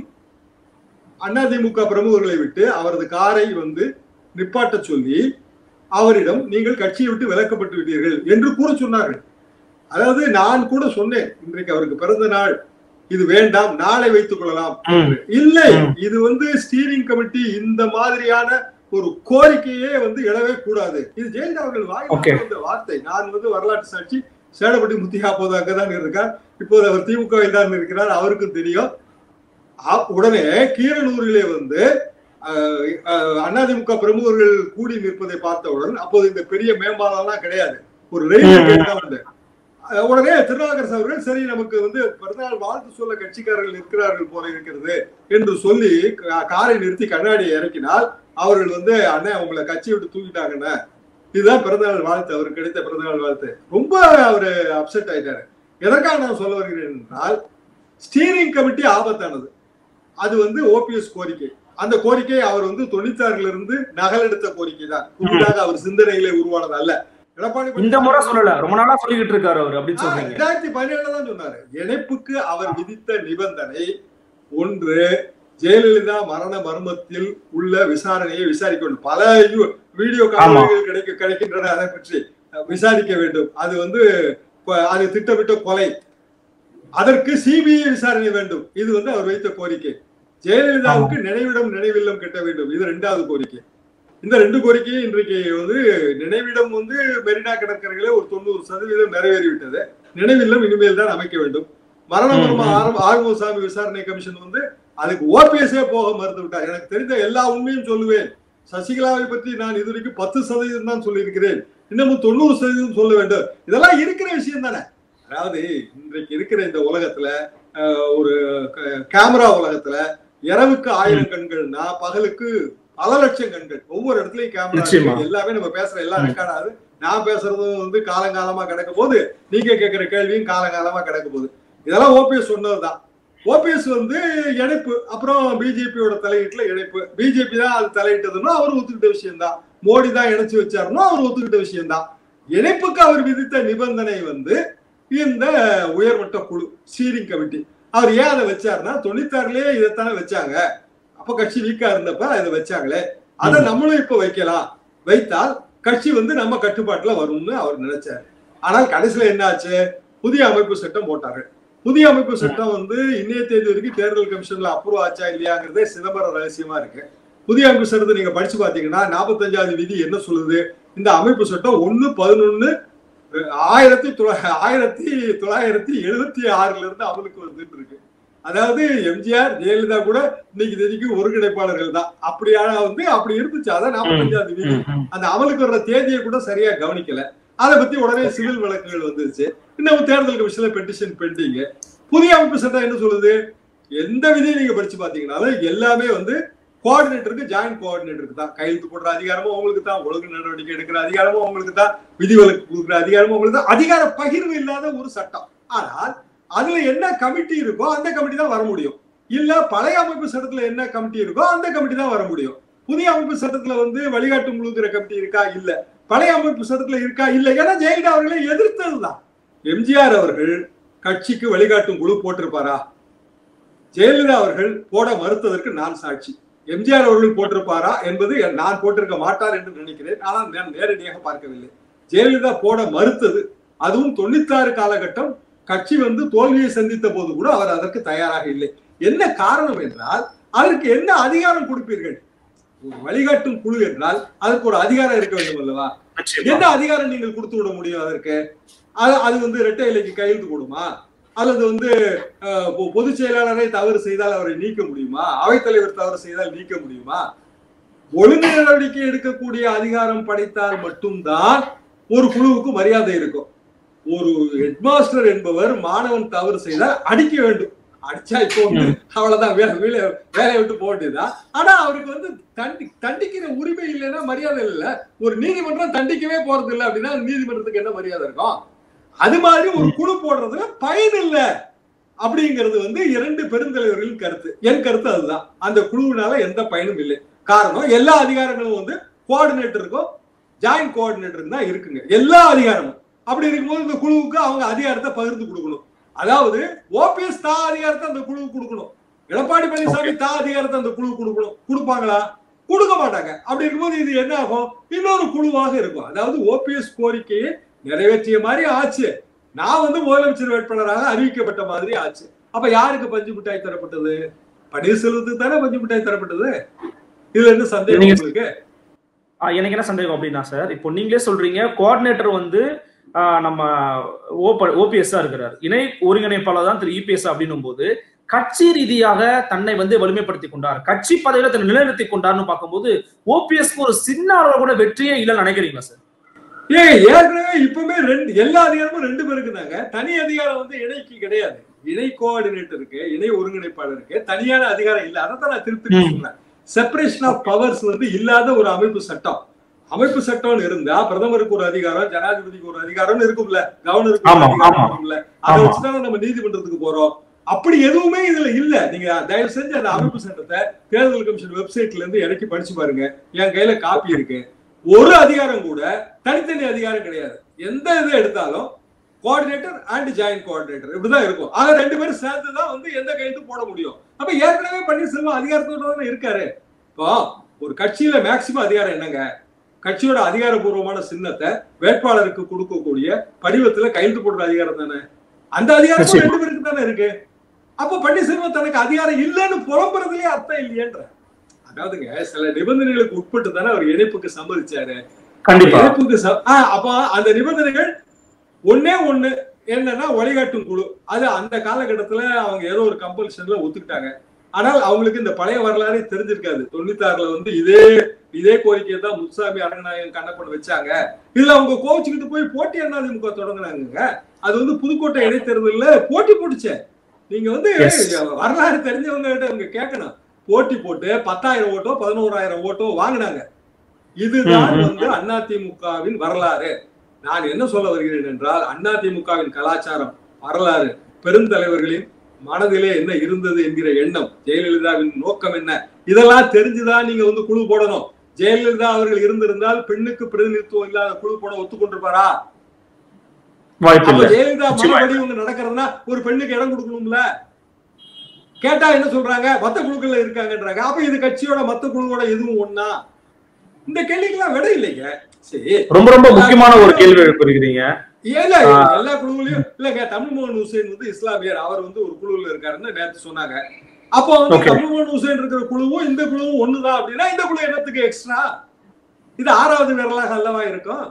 அதிமுக பிரமுகர்களை விட்டு அவரது காரை வந்து நிப்பாட்ட சொல்லி அவரிடம் நீங்கள் கட்சியை விட்டு விலக்கப்பட்டு விட்டீர்கள் என்று கூற சொன்னார்கள் அதாவது நான் கூட சொன்னேன் இன்றைக்கு அவருக்கு பிறந்த நாள் இது வேண்டாம் நாளை வைத்துக் கொள்ளலாம் ம். இல்லை ம். இது வந்து ஸ்டீரிங் கமிட்டி இந்த மாதிரியான ஒரு கோரிக்கையே வந்து எழவே கூடாது இது ஜெயலலிதா அவர்கள் Okay. வாயிலிருந்து வந்த வார்த்தை நான் வந்து வரலாற்று சாட்சி சேடப்பட்டி முத்தியா போது அங்கதான் இருக்கார் இப்போது அவர் திமுகவில் தான் இருக்கிறார் அவருக்கும் தெரியும் அ- உடனே கீரனூரிலே வந்து அஹ், அஹ், அதிமுக பிரமுகர்கள் கூடி நிற்பதை பார்த்தவுடன் அப்போது இந்த பெரிய மேம்பாலம்லாம் கிடையாது ஒரு ரயில்வே ம். கேட் தான் உண்டு அஹ், உடனே திருநாகரசு அவர்கள் சரி நமக்கு வந்து பிறந்தநாள் வாழ்த்து சொல்ல கட்சிக்காரர்கள் இருக்கிறார்கள் போல இருக்கிறது என்று சொல்லி கா- காரை நிறுத்தி கண்ணாடியை இறக்கினால் அவர்கள் வந்து அண்ணன் உங்களை கட்சியை விட்டு தூக்கிட்டாங்கண்ணே இதுதான் பிறந்தநாள் வாழ்த்து அவருக்கு கிடைத்த பிறந்தநாள் வாழ்த்து ரொம்ப அவரு அப்செட் ஆயிட்டாரு எதற்காக நான் சொல்ல வருகிறேன் என்றால் ஸ்டீரிங் கமிட்டி ஆபத்தானது அது வந்து ஓபிஎஸ் கோரிக்கை அந்த கோரிக்கை அவர் வந்து தொண்ணூத்தாறுல இருந்து நகலெடுத்த கோரிக்கை தான் புதிதாக அவர் சிந்தனையிலே உருவானது அல்ல எடப்பாடி இந்த முறை சொல்லல ரொம்ப நாளா சொல்லிக்கிட்டு இருக்காரு அவர் அப்படின்னு ஆ, சொல்றீங்க ரெண்டாயிரத்தி பதினேழுல தான் சொன்னாரு இணைப்புக்கு அவர் விதித்த நிபந்தனை ஒன்று ஜெயலலிதா மரண மர்மத்தில் உள்ள விசாரணையை விசாரிக்க வேண்டும் பல யு- வீடியோ காணொலிகள் கிடைக்க கிடைக்கின்றன அதை பற்றி அஹ், விசாரிக்க வேண்டும் அது வந்து ப- அது திட்டமிட்ட கொலை அதற்கு சிபிஐ விசாரணை வேண்டும் இது வந்து அவர் வைத்த கோரிக்கை ஜெயலலிதாவுக்கு நினைவிடம் நினைவில்லம் கட்ட வேண்டும் இது ரெண்டாவது கோரிக்கை இந்த ரெண்டு கோரிக்கையும் இன்றைக்கு வந்து நினைவிடம் வந்து மெரினா கடற்கரைகளே ஒரு தொண்ணூறு சதவீதம் நிறைவேறிவிட்டது நினைவில்லம் இனிமேல் தான் அமைக்க வேண்டும் மரண மர்ம ஆரம்- ஆறுமுகசாமி விசாரணை கமிஷன் வந்து அதுக்கு ஓபிஎஸ்ஏ போக மறுத்து விட்டார் எனக்கு தெரிந்த எல்லா உண்மையும் சொல்லுவேன் சசிகலாவை பற்றி நான் இது வரைக்கும் பத்து சதவீதம் தான் சொல்லியிருக்கிறேன் இன்னமும் தொண்ணூறு சதவீதம் சொல்ல வேண்டும் இதெல்லாம் இருக்கிற விஷயம் தானே அதாவது இன்றைக்கு இருக்கிற இந்த உலகத்துல அஹ், ஒரு க- கேமரா உலகத்துல இரவுக்கு ஆயிரம் கண்கள்னா பகலுக்கு பல லட்சம் கண்கள் ஒவ்வொரு இடத்துலயும் கேமரா நிச்சயமா. இருக்கு. எல்லாமே நம்ம பேசுற எல்லாம் ம். ரெக்கார்ட் ஆகுது நான் பேசுறதும் வந்து காலங்காலமா கிடக்க போது நீங்க கேட்கிற கேள்வியும் காலங்காலமா கிடக்க போகுது இதெல்லாம் ஓபிஎஸ் சொன்னதுதான் ஓபிஎஸ் வந்து இணைப்பு அப்புறம் பிஜேபியோட தலையீட்டுல இணைப்பு பிஜேபி தான் அது தலையிட்டதுன்னா அவர் ஒத்துக்கிட்ட விஷயம் தான் மோடி தான் இணைச்சு வச்சாருன்னா அவர் ஒத்துக்கிட்ட விஷயம் தான் இணைப்புக்கு அவர் விதித்த நிபந்தனை வந்து இந்த உயர்மட்ட குழு ஸ்டீரிங் கமிட்டி அவர் ஏன் அதை வச்சாருன்னா தொண்ணூத்தாறுலயே இதைத்தானே வச்சாங்க அப்ப கட்சி வீக்கா இருந்தப்ப இதை வச்சாங்களே அதை நம்மளும் இப்ப வைக்கலாம் வைத்தால் கட்சி வந்து நம்ம கட்டுப்பாட்டுல வரும்னு அவர் நினைச்சாரு ஆனால் கடைசியில என்ன ஆச்சு புதிய அமைப்பு சட்டம் போட்டார்கள் புதிய அமைப்பு சட்டம் வந்து இன்னைய தேதி வரைக்கும் தேர்தல் கமிஷன்ல அப்ரூவ் ஆச்சா இல்லையாங்கிறதே சிதம்பரம் ரகசியமா இருக்கு புதிய அமைப்பு சட்டத்தை நீங்க படிச்சு பாத்தீங்கன்னா நாற்பத்தஞ்சாவது விதி என்ன சொல்லுது இந்த அமைப்பு சட்டம் ஒண்ணு பதினொன்னு ஆயிரத்தி தொள்ளா- ஆயிரத்தி தொள்ளாயிரத்தி எழுபத்தி ஆறுல இருந்து அமலுக்கு வந்துட்டு இருக்கு அதாவது எம்ஜிஆர் ஜெயலலிதா கூட இன்னைக்கு தேதிக்கு ஒருங்கிணைப்பாளர்கள் தான் அப்படியான வந்து அப்படி இருந்துச்சு அதான் நாற்பத்தஞ்சாவது விதி ம், ம். அந்த அமலுக்கு வர்ற தேதியை கூட சரியா கவனிக்கல அதை பத்தி உடனே சிவில் வழக்குகள் வந்துருச்சு இன்னும் தேர்தல் கமிஷன்ல பெட்டிஷன் பெண்டிங் புதிய அமைப்பு சட்டம் என்ன சொல்லுது எந்த விதியை நீங்க படிச்சு பாத்தீங்கன்னாலும் எல்லாமே வந்து கோஆர்டினேட்டருக்கு ஜாயிண்ட் கோஆர்டினேட்டருக்கு தான் கையெழுத்து போடுற அதிகாரமும் உங்களுக்கு தான் ஒழுங்கு நடவடிக்கை எடுக்கிற அதிகாரமும் உங்களுக்கு தான் விதிவிலக்கு கொடுக்குற அதிகாரமும் உங்களுக்கு தான் அதிகார பகிர்வு இல்லாத ஒரு சட்டம் ஆனால் அதுல என்ன கமிட்டி இருக்கோ அந்த கமிட்டி தான் வர முடியும் இல்ல பழைய அமைப்பு சட்டத்துல என்ன கமிட்டி இருக்கோ அந்த கமிட்டி தான் வர முடியும் புதிய அமைப்பு சட்டத்துல வந்து வழிகாட்டு முழுங்கிற கமிட்டி இருக்கா இல்ல பழைய அமைப்பு சட்டத்துல இருக்கா இல்ல ஏன்னா ஜெயலலிதா அவர்களை எதிர்த்ததுதான் எம்ஜிஆர் அவர்கள் கட்சிக்கு வழிகாட்டும் குழு போட்டிருப்பாரா ஜெயலலிதா அவர்கள் போட மறுத்ததற்கு நான் சாட்சி எம்ஜிஆர் அவர்கள் போட்டிருப்பாரா என்பது நான் போட்டிருக்க மாட்டார் என்று நினைக்கிறேன் ஆனால் நான் நேரடியாக பார்க்கவில்லை ஜெயலலிதா போட மறுத்தது அதுவும் தொண்ணூத்தாறு காலகட்டம் கட்சி வந்து தோல்வியை சந்தித்த போது கூட அவர் அதற்கு தயாராக இல்லை என்ன காரணம் என்றால் அதற்கு என்ன அதிகாரம் கொடுப்பீர்கள் ஒரு வழிகாட்டும் குழு என்றால் அதற்கு ஒரு அதிகாரம் இருக்க வேண்டும் அல்லவா என்ன அதிகாரம் நீங்கள் கொடுத்து விட முடியும் அதற்கு அது அது வந்து இரட்டை இலைக்கு கையெழுத்து கொடுமா அல்லது வந்து அஹ், பொ- பொதுச் செயலாளரை தவறு செய்தால் அவரை நீக்க முடியுமா அவைத்தலைவர் தவறு செய்தால் நீக்க முடியுமா ஒழுங்கு நடவடிக்கை எடுக்கக்கூடிய அதிகாரம் படைத்தால் மட்டும்தான் ஒரு குழுவுக்கு மரியாதை இருக்கும் ஒரு ஹெட்மாஸ்டர் என்பவர் மாணவன் தவறு செய்தால் அடிக்க வேண்டும் அடிச்சா இப்போ வந்து அவ்வளவுதான் வே- வேலையை வேலையை விட்டு போக வேண்டியதுதான் ஆனா அவருக்கு வந்து தண்டி தண்டிக்கிற உரிமை இல்லைன்னா மரியாதை இல்ல ஒரு நீதிமன்றம் தண்டிக்கவே போறது இல்லை அப்படின்னா நீதிமன்றத்துக்கு என்ன மரியாதை இருக்கும் அது மாதிரி ஒரு குழு போடுறதுல பயன் இல்ல அப்படிங்கிறது வந்து இரண்டு பெருந்தலைவர்களின் கருத்து என் கருத்து அதுதான் அந்த குழுவினால எந்த பயனும் இல்லை காரணம் எல்லா அதிகாரங்களும் வந்து கோஆர்டினேட்டருக்கும் ஜாயிண்ட் கோஆர்டினேட்டருக்கு தான் இருக்குங்க எல்லா அதிகாரமும் அப்படி இருக்கும்போது இந்த குழுவுக்கு அவங்க அதிகாரத்தை பகிர்ந்து கொடுக்கணும் அதாவது ஓபிஎஸ் தா அதிகாரத்தை அந்த குழுவுக்கு கொடுக்கணும் எடப்பாடி பழனிசாமி தா அதிகாரத்தை அந்த குழுவுக்கு கொடுக்கணும் கொடுப்பாங்களா கொடுக்க மாட்டாங்க அப்படி இருக்கும்போது இது என்ன ஆகும் இன்னொரு குழுவாக இருக்கும் அதாவது ஓபிஎஸ் கோரிக்கையை நிறைவேற்றிய மாதிரி ஆச்சு நான் வந்து முதலமைச்சர் வேட்பாளராக அறிவிக்கப்பட்ட மாதிரி ஆச்சு அப்ப யாருக்கு பஞ்சு மிட்டாய் தரப்பட்டது பன்னீர்செல்வத்துக்கு தானே பஞ்சு மிட்டாய் தரப்பட்டது இதுல என்ன சந்தேகம் நீங்க- உங்களுக்கு ஆஹ் எனக்கு என்ன சந்தேகம் அப்படின்னா சார் இப்போ நீங்களே சொல்றீங்க கோஆர்டினேட்டர் வந்து ஆஹ் நம்ம ஓபிஎஸ் இருக்கிறார் இணை ஒருங்கிணைப்பாளர் தான் திரு இபிஎஸ் அப்படின்னும் போது கட்சி ரீதியாக தன்னை வந்து வலிமைப்படுத்தி கொண்டார் கட்சி பதவியில தன்னை நிலைநிறுத்தி கொண்டார்னு பார்க்கும்போது ஓபிஎஸ்க்கு ஒரு சின்ன அளவு கூட வெற்றியே இல்லைன்னு நினைக்கிறீங்களா சார் ஏன் ஏற்கனவே இப்பவுமே ரெண்டு எல்லா அதிகாரமும் ரெண்டு பேருக்கு தாங்க தனி அதிகாரம் வந்து இணைக்கு கிடையாது இணை கோஆர்டினேட்டருக்கு இணை ஒருங்கிணைப்பாளருக்கு தனியான அதிகாரம் இல்ல அதைத்தான் நான் திருப்பி ம். சொல்றேன் செப்பரேஷன் ஆஃப் பவர்ஸ் வந்து இல்லாத ஒரு அமைப்பு சட்டம் அமைப்பு சட்டம்னு இருந்தா பிரதமருக்கு ஒரு அதிகாரம் ஜனாதிபதிக்கு ஒரு அதிகாரம்னு இருக்கும்ல கவர்னருக்கு ஒரு ஆமா, அதிகாரம் ஆமா. இருக்கும்ல அதை ஆமா. வச்சுதானே நம்ம நீதிமன்றத்துக்கு போறோம் அப்படி எதுவுமே இதுல இல்ல நீங்க தயவு செஞ்சு அந்த அமைப்பு சட்டத்தை தேர்தல் கமிஷன் வெப்சைட்ல இருந்து இறக்கி படிச்சு பாருங்க என் கையில காப்பி இருக்கு ஒரு அதிகாரம் கூட தனித்தனி அதிகாரம் கிடையாது எந்த இது எடுத்தாலும் கோஆர்டினேட்டர் அண்ட் ஜாயிண்ட் கோஆர்டினேட்டர் இப்படிதான் இருக்கும் ஆக ரெண்டு பேரும் சேர்ந்து தான் வந்து எந்த கையெழுத்து போட முடியும் அப்ப ஏற்கனவே பன்னீர்செல்வம் அதிகாரத்தோட தானே இருக்காரு இப்போ ஒரு கட்சியில மேக்சிமம் அதிகாரம் என்னங்க கட்சியோட அதிகாரப்பூர்வமான சின்னத்தை வேட்பாளருக்கு கொடுக்கக்கூடிய படிவத்துல கையெழுத்து போடுற அதிகாரம் தானே அந்த அதிகாரம் நிச்சயமா. ரெண்டு பேருக்கு தானே இருக்கு அப்ப பன்னீர்செல்வம் தனக்கு அதிகாரம் இல்லைன்னு புலம்புறதுலயே அர்த்தம் இல்லையன்ற அதாவதுங்க சில நிபந்தனைகளுக்கு உட்பட்டு தானே அவர் இணைப்புக்கு சம்மதிச்சாரு கண்டிப்பா இணைப்புக்கு ச- ஆ, அப்ப அந்த நிபந்தனைகள் ஒண்ணே ஒண்ணு என்னன்னா வழிகாட்டும் குழு அது அந்த காலகட்டத்துல அவங்க ஏதோ ஒரு கம்பல்ஷன்ல ஒத்துக்கிட்டாங்க ஆனால் அவங்களுக்கு இந்த பழைய வரலாறே தெரிஞ்சிருக்காது தொண்ணூத்தாறுல வந்து இதே இதே கோரிக்கையை தான் முத்துசாமி அரங்கநாயகன் கண்ணப்பன் வச்சாங்க இதுல அவங்க கோவிச்சுக்கிட்டு போய் போட்டி அதிமுக தொடங்குனாங்க அது வந்து புதுக்கோட்டை இடைத்தேர்தல்ல போட்டி போட்டுச்சே நீங்க வந்து Yes. வரலாறு தெரிஞ்சவங்க கிட்ட அவங்க கேட்கணும் போட்டி போட்டு பத்தாயிரம் ஓட்டோ பதினோராயிரம் ஓட்டோ வாங்கினாங்க இதுதான் ம், ம். வந்து அதிமுகவின் வரலாறு நான் என்ன சொல்ல வருகிறேன் என்றால் அதிமுகவின் கலாச்சாரம் வரலாறு பெருந்தலைவர்களின் மனதிலே என்ன இருந்தது என்கிற எண்ணம் ஜெயலலிதாவின் நோக்கம் என்ன இதெல்லாம் தெரிஞ்சுதான் நீங்க வந்து குழு போடணும் ஜெயலலிதா அவர்கள் இருந்திருந்தால் பெண்ணுக்கு பிரதிநிதித்துவம் இல்லாத குழு போட ஒத்துக்கொண்டிருப்பாரா வாய்ப்பு அப்ப இல்லை ஜெயலலிதா நிச்சயமா. மறுபடி இவங்க நடக்கிறதுனா ஒரு பெண்ணுக்கு இடம் கொடுக்கணும்ல கேட்டா என்ன சொல்றாங்க மத்த குழுக்கள்ல இருக்காங்கன்றாங்க அப்ப இது கட்சியோட மத்த குழுவோட எதுவும் ஒண்ணா இந்த கேள்விக்கெல்லாம் விட இல்லைங்க சரி ரொம்ப ரொம்ப முக்கியமான ஒரு கேள்வி எழுப்புறீங்க ஏல எல்லா குழுவிலயும் இல்லங்க தமிழ்மோகன் ஹுசேன் வந்து இஸ்லாமியர் அவர் வந்து ஒரு குழுவுல இருக்காருன்னு நேத்து சொன்னாங்க அப்போ வந்து Okay. தமிழ்மோகன் ஹுசேன் இருக்கிற குழுவும் இந்த குழுவும் ஒண்ணுதான் அப்படின்னா இந்த குழு என்னத்துக்கு எக்ஸ்ட்ரா இது ஆறாவது விரலாக அல்லவா இருக்கும்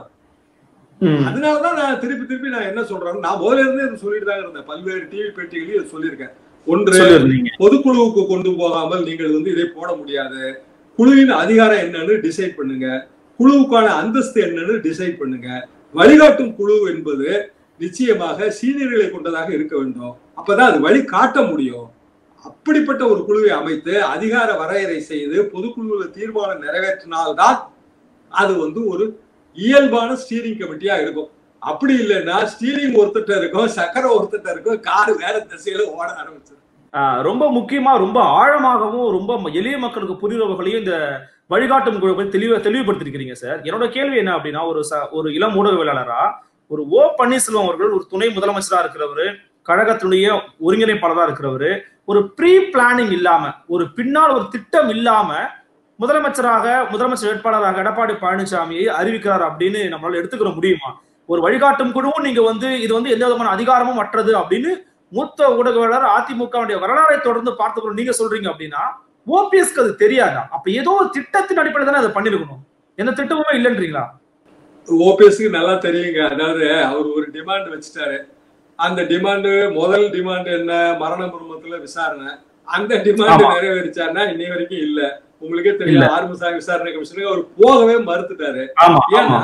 ம். அதனாலதான் நான் திருப்பி திருப்பி நான் என்ன சொல்றேன் நான் முதல்ல இருந்தே இது சொல்லிட்டு தான் இருந்தேன் பல்வேறு டிவி பேட்டிகளையும் இது சொல்லியிருக்கேன் ஒன்று சொல்லிருந்தீங்க பொதுக்குழுவுக்கு கொண்டு போகாமல் நீங்கள் வந்து இதை போட முடியாது குழுவின் அதிகாரம் என்னன்னு டிசைட் பண்ணுங்க குழுவுக்கான அந்தஸ்து என்னன்னு டிசைட் பண்ணுங்க வழிகாட்டும் குழு என்பது நிச்சயமாக சீனியர்களை கொண்டதாக இருக்க வேண்டும் அப்பதான் அது வழி காட்ட முடியும் அப்படிப்பட்ட ஒரு குழுவை அமைத்து அதிகார வரையறை செய்து பொதுக்குழுவில் தீர்மானம் நிறைவேற்றினால்தான் அது வந்து ஒரு இயல்பான ஸ்டீரிங் கமிட்டியா இருக்கும் அப்படி இல்லைன்னா ஸ்டீரிங் ஒருத்தட்ட இருக்கும் சக்கரை ஒருத்தட்ட இருக்கும் கார் வேற திசையில ஓட ஆரம்பிச்சிடும் ஆஹ் ரொம்ப முக்கியமா ரொம்ப ஆழமாகவும் ரொம்ப ம- எளிய மக்களுக்கு புரியுற வகையிலையும் இந்த வழிகாட்டும் குழு பத்தி தெளிவா தெளிவுபடுத்திருக்கிறீங்க சார் என்னோட கேள்வி என்ன அப்படின்னா ஒரு ச- ஒரு இளம் ஊடகவியலாளரா ஒரு ஓ பன்னீர்செல்வம் அவர்கள் ஒரு துணை முதலமைச்சரா இருக்கிறவரு கழகத்தினுடைய ஒருங்கிணைப்பாளரா இருக்கிறவரு ஒரு ப்ரீ பிளானிங் இல்லாம ஒரு பின்னால் ஒரு திட்டம் இல்லாம முதலமைச்சராக முதலமைச்சர் வேட்பாளராக எடப்பாடி பழனிசாமியை அறிவிக்கிறார் அப்படின்னு நம்மளால எடுத்துக்கிற முடியுமா ஒரு வழிகாட்டும் குழுவும் நீங்க வந்து இது வந்து எந்த விதமான அதிகாரமும் அற்றது அப்படின்னு மூத்த ஊடகவாளர் அதிமுகவுடைய வரலாறை தொடர்ந்து பார்த்துக்கிறோம் நீங்க சொல்றீங்க அப்படின்னா ஓபிஎஸ்க்கு அது தெரியாதா அப்ப ஏதோ ஒரு திட்டத்தின் அடிப்படையில் தானே அதை பண்ணிருக்கணும் எந்த திட்டமுமே இல்லைன்றீங்களா ஓபிஎஸ்க்கு நல்லா தெரியுங்க அதாவது அவர் ஒரு டிமாண்ட் வச்சுட்டாரு அந்த டிமாண்ட் முதல் டிமாண்ட் என்ன மரண மர்மத்துல விசாரணை அந்த டிமாண்ட் ஆமா. நிறைவேறிச்சாருன்னா இன்னை வரைக்கும் இல்ல உங்களுக்கே தெரியும் ஆறுமுசாமி விசாரணை கமிஷனுக்கு அவர் போகவே மறுத்துட்டாரு ஆமா ஆமா ஏன்னா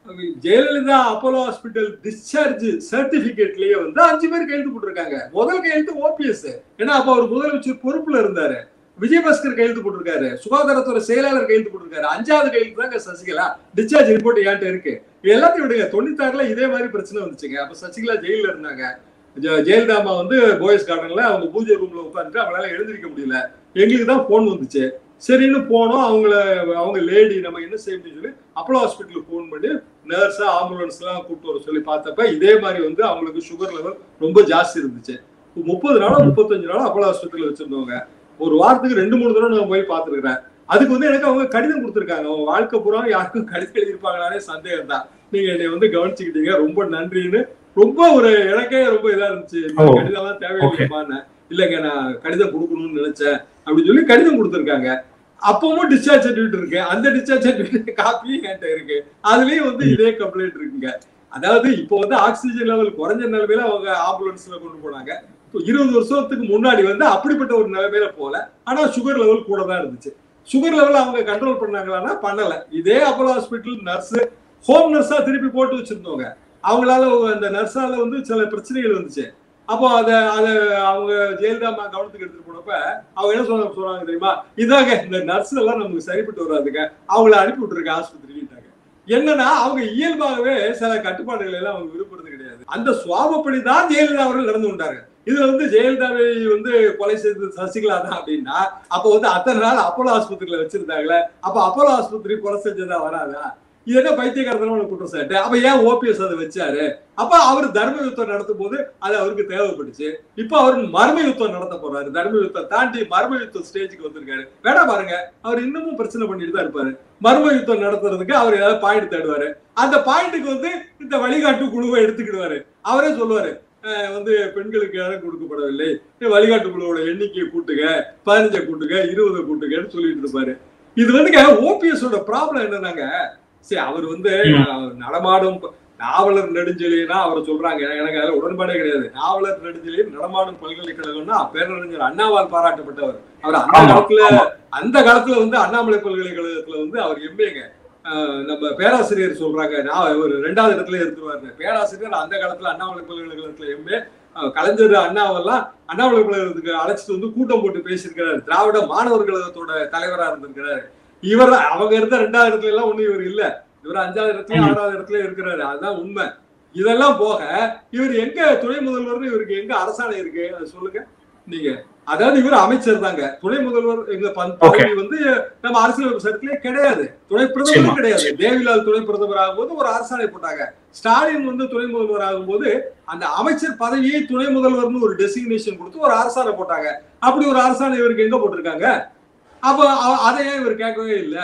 ஜெயலலிதா அப்போலோ ஹாஸ்பிட்டல் டிஸ்சார்ஜ் சர்டிபிகேட்லயே வந்து அஞ்சு பேர் கையெழுத்து போட்டிருக்காங்க முதல் கையெழுத்து ஓபிஎஸ் ஏன்னா அப்ப அவர் முதலமைச்சர் பொறுப்புல இருந்தாரு விஜயபாஸ்கர் கையெழுத்து போட்டிருக்காரு சுகாதாரத்துறை செயலாளர் கையெழுத்து போட்டிருக்காரு அஞ்சாவது கையெழுத்து தாங்க சசிகலா டிஸ்சார்ஜ் ரிப்போர்ட் என்கிட்ட இருக்கு இது எல்லாத்தையும் விடுங்க தொண்ணூத்தாறுல இதே மாதிரி பிரச்சனை வந்துச்சுங்க அப்ப சசிகலா ஜெயில இருந்தாங்க ஜெ- ஜெயலலிதா அம்மா வந்து போயஸ் கார்டன்ல அவங்க பூஜை ரூம்ல உட்காந்துட்டு அவங்களால எழுந்திருக்க முடியல எங்களுக்கு தான் போன் வந்துச்சு சரின்னு போனோம் அவங்கள அவங்க லேடி நம்ம என்ன செய்ய முடியும் சொல்லி அப்போலோ ஹாஸ்பிட்டலுக்கு ஃபோன் பண்ணி நர்ஸ் ஆம்புலன்ஸ் எல்லாம் கூப்பிட்டு வர சொல்லி பார்த்தப்ப இதே மாதிரி வந்து அவங்களுக்கு சுகர் லெவல் ரொம்ப ஜாஸ்தி இருந்துச்சு முப்பது நாளோ முப்பத்தஞ்சு நாளோ அப்போலோ ஹாஸ்பிட்டல் வச்சிருந்தவங்க ஒரு வாரத்துக்கு ரெண்டு மூணு தடவை நான் போய் பார்த்துருக்கிறேன் அதுக்கு வந்து எனக்கு அவங்க கடிதம் கொடுத்துருக்காங்க அவங்க வாழ்க்கை பூரா யாருக்கும் கடிதம் எழுதியிருப்பாங்களானே சந்தேகம் தான் நீங்க என்னை வந்து கவனிச்சுக்கிட்டீங்க ரொம்ப நன்றின்னு ரொம்ப ஒரு எனக்கே ரொம்ப இதா இருந்துச்சு இந்த ஓ. கடிதம் எல்லாம் தேவையில்லைமான்னு இல்லைங்க நான் கடிதம் கொடுக்கணும்னு நினைச்சேன் அப்படின்னு சொல்லி கடிதம் கொடுத்துருக்காங்க அப்பவும் டிஸ்சார்ஜ் சர்டிஃபிகேட் இருக்கு அந்த டிஸ்சார்ஜ் சர்டிஃபிகேட் காப்பி என்கிட்ட இருக்கு அதுலயும் வந்து இதே கம்ப்ளைண்ட் இருக்குங்க அதாவது இப்போ வந்து ஆக்சிஜன் லெவல் குறைஞ்ச நிலைமையில அவங்க ஆம்புலன்ஸ்ல கொண்டு போனாங்க இப்போ இருபது வருஷத்துக்கு முன்னாடி வந்து அப்படிப்பட்ட ஒரு நிலைமையில போல ஆனா சுகர் லெவல் கூட தான் இருந்துச்சு சுகர் லெவல் அவங்க கண்ட்ரோல் பண்ணாங்களான்னா பண்ணல இதே அப்போலோ ஹாஸ்பிட்டல் நர்ஸ் ஹோம் நர்ஸா திருப்பி போட்டு வச்சிருந்தவங்க அவங்களால அந்த நர்ஸால வந்து சில பிரச்சனைகள் வந்துச்சு அப்போ அத அத அவங்க ஜெயலலிதா அம்மா கவனத்துக்கு எடுத்துட்டு போனப்ப அவங்க என்ன சொல்ல சொல்றாங்க தெரியுமா இதாங்க இந்த நர்ஸ் எல்லாம் நமக்கு சரிப்பட்டு வராதுங்க அவங்கள அனுப்பி விட்டுருக்க ஆஸ்பத்திரிக்கிட்டாங்க என்னன்னா அவங்க இயல்பாகவே சில கட்டுப்பாடுகள் எல்லாம் அவங்க விரும்புறது கிடையாது அந்த சுவாபப்படி தான் ஜெயலலிதா அவர்கள் நடந்து கொண்டாங்க இதுல வந்து ஜெயலலிதாவை வந்து கொலை செய்தது சசிகலா தான் அப்படின்னா அப்ப வந்து அத்தனை நாள் அப்போலோ ஆஸ்பத்திரியில வச்சிருந்தாங்களே அப்ப அப்போலோ ஆஸ்பத்திரி கொலை செஞ்சதா வராதா இது என்ன பைத்தியக்காரத்தனமான குற்றச்சாட்டு அப்ப ஏன் ஓபிஎஸ் அதை வச்சாரு அப்ப அவர் தர்ம யுத்தம் நடத்தும் போது அது அவருக்கு தேவைப்பட்டுச்சு இப்ப அவர் மர்ம யுத்தம் நடத்த போறாரு தர்ம யுத்தம் தாண்டி மர்ம யுத்தம் ஸ்டேஜுக்கு வந்திருக்காரு வேணா பாருங்க அவர் இன்னமும் பிரச்சனை பண்ணிட்டு தான் இருப்பாரு மர்ம யுத்தம் நடத்துறதுக்கு அவர் ஏதாவது பாயிண்ட் தேடுவாரு அந்த பாயிண்ட்டுக்கு வந்து இந்த வழிகாட்டு குழுவை எடுத்துக்கிடுவாரு அவரே சொல்லுவாரு அஹ் வந்து பெண்களுக்கு இடம் கொடுக்கப்படவில்லை வழிகாட்டு குழுவோட எண்ணிக்கையை கூட்டுங்க பதினஞ்சை கூட்டுங்க இருபதை கூட்டுங்கன்னு சொல்லிட்டு இருப்பாரு இது வந்துங்க ஓபிஎஸ் ஓட ப்ராப்ளம் என்னன்னாங்க சரி அவர் வந்து அஹ், நடமாடும் ப- நாவலர் நெடுஞ்செழியனா அவர் சொல்றாங்க எனக்கு- எனக்கு அதுல உடன்பாடே கிடையாது நாவலர் நெடுஞ்செழியன் நடமாடும் பல்கலைக்கழகம்னா பேரறிஞர் அண்ணாவால் பாராட்டப்பட்டவர் அவர் அந்த ஆமா, காலத்துல ஆமா. அந்த காலத்துல வந்து அண்ணாமலை பல்கலைக்கழகத்துல வந்து அவர் எம்ஏங்க நம்ம பேராசிரியர் சொல்றாங்க நான் ஒரு ரெண்டாவது இடத்துல இருந்துருவாரு பேராசிரியர் அந்த காலத்துல அண்ணாமலை பல்கலைக்கழகத்துல எம்ஏ கலைஞர் அண்ணாவெல்லாம் அண்ணாமலை பல்கலைக்கழகத்துக்கு அழைச்சிட்டு வந்து கூட்டம் போட்டு பேசியிருக்கிறாரு திராவிட மாணவர் கழகத்தோட தலைவரா இருந்திருக்கிறாரு இவர் அவங்க இருந்த ரெண்டாவது இடத்துல எல்லாம் ஒண்ணு இவர் இல்ல இவர் அஞ்சாவது இடத்துல ம். ஆறாவது இடத்துல இருக்கிறாரு அதுதான் உண்மை இதெல்லாம் போக இவர் எங்க துணை முதல்வர்னு இவருக்கு எங்க அரசாணை இருக்கு அதை சொல்லுங்க நீங்க அதாவது இவர் அமைச்சர் தாங்க துணை முதல்வர் எங்க பந்த- Okay. பதவி வந்து நம்ம அரசியல் சட்டத்திலே கிடையாது துணை நிச்சயமா. பிரதமர் கிடையாது தேவிலால் துணை பிரதமர் ஆகும்போது ஒரு அரசாணை போட்டாங்க ஸ்டாலின் வந்து துணை முதல்வர் ஆகும்போது அந்த அமைச்சர் பதவியை துணை முதல்வர்னு ஒரு டெசிக்னேஷன் கொடுத்து ஒரு அரசாணை போட்டாங்க அப்படி ஒரு அரசாணை இவருக்கு எங்க போட்டிருக்காங்க அப்ப அ- அதை ஏன் இவர் கேட்கவே இல்லை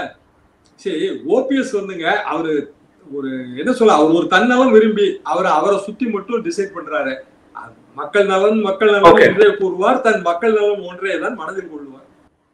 சரி ஓபிஎஸ் வந்துங்க அவரு ஒரு என்ன சொல்ல அவர் ஒரு தன்னலம் விரும்பி அவர் அவரை சுத்தி மட்டும் டிசைட் பண்றாரு அது மக்கள் நலன் மக்கள் நலன் Okay. ஒன்றே கூறுவார் தன் மக்கள் நலன் ஒன்றே தான் மனதில் கொள்வார்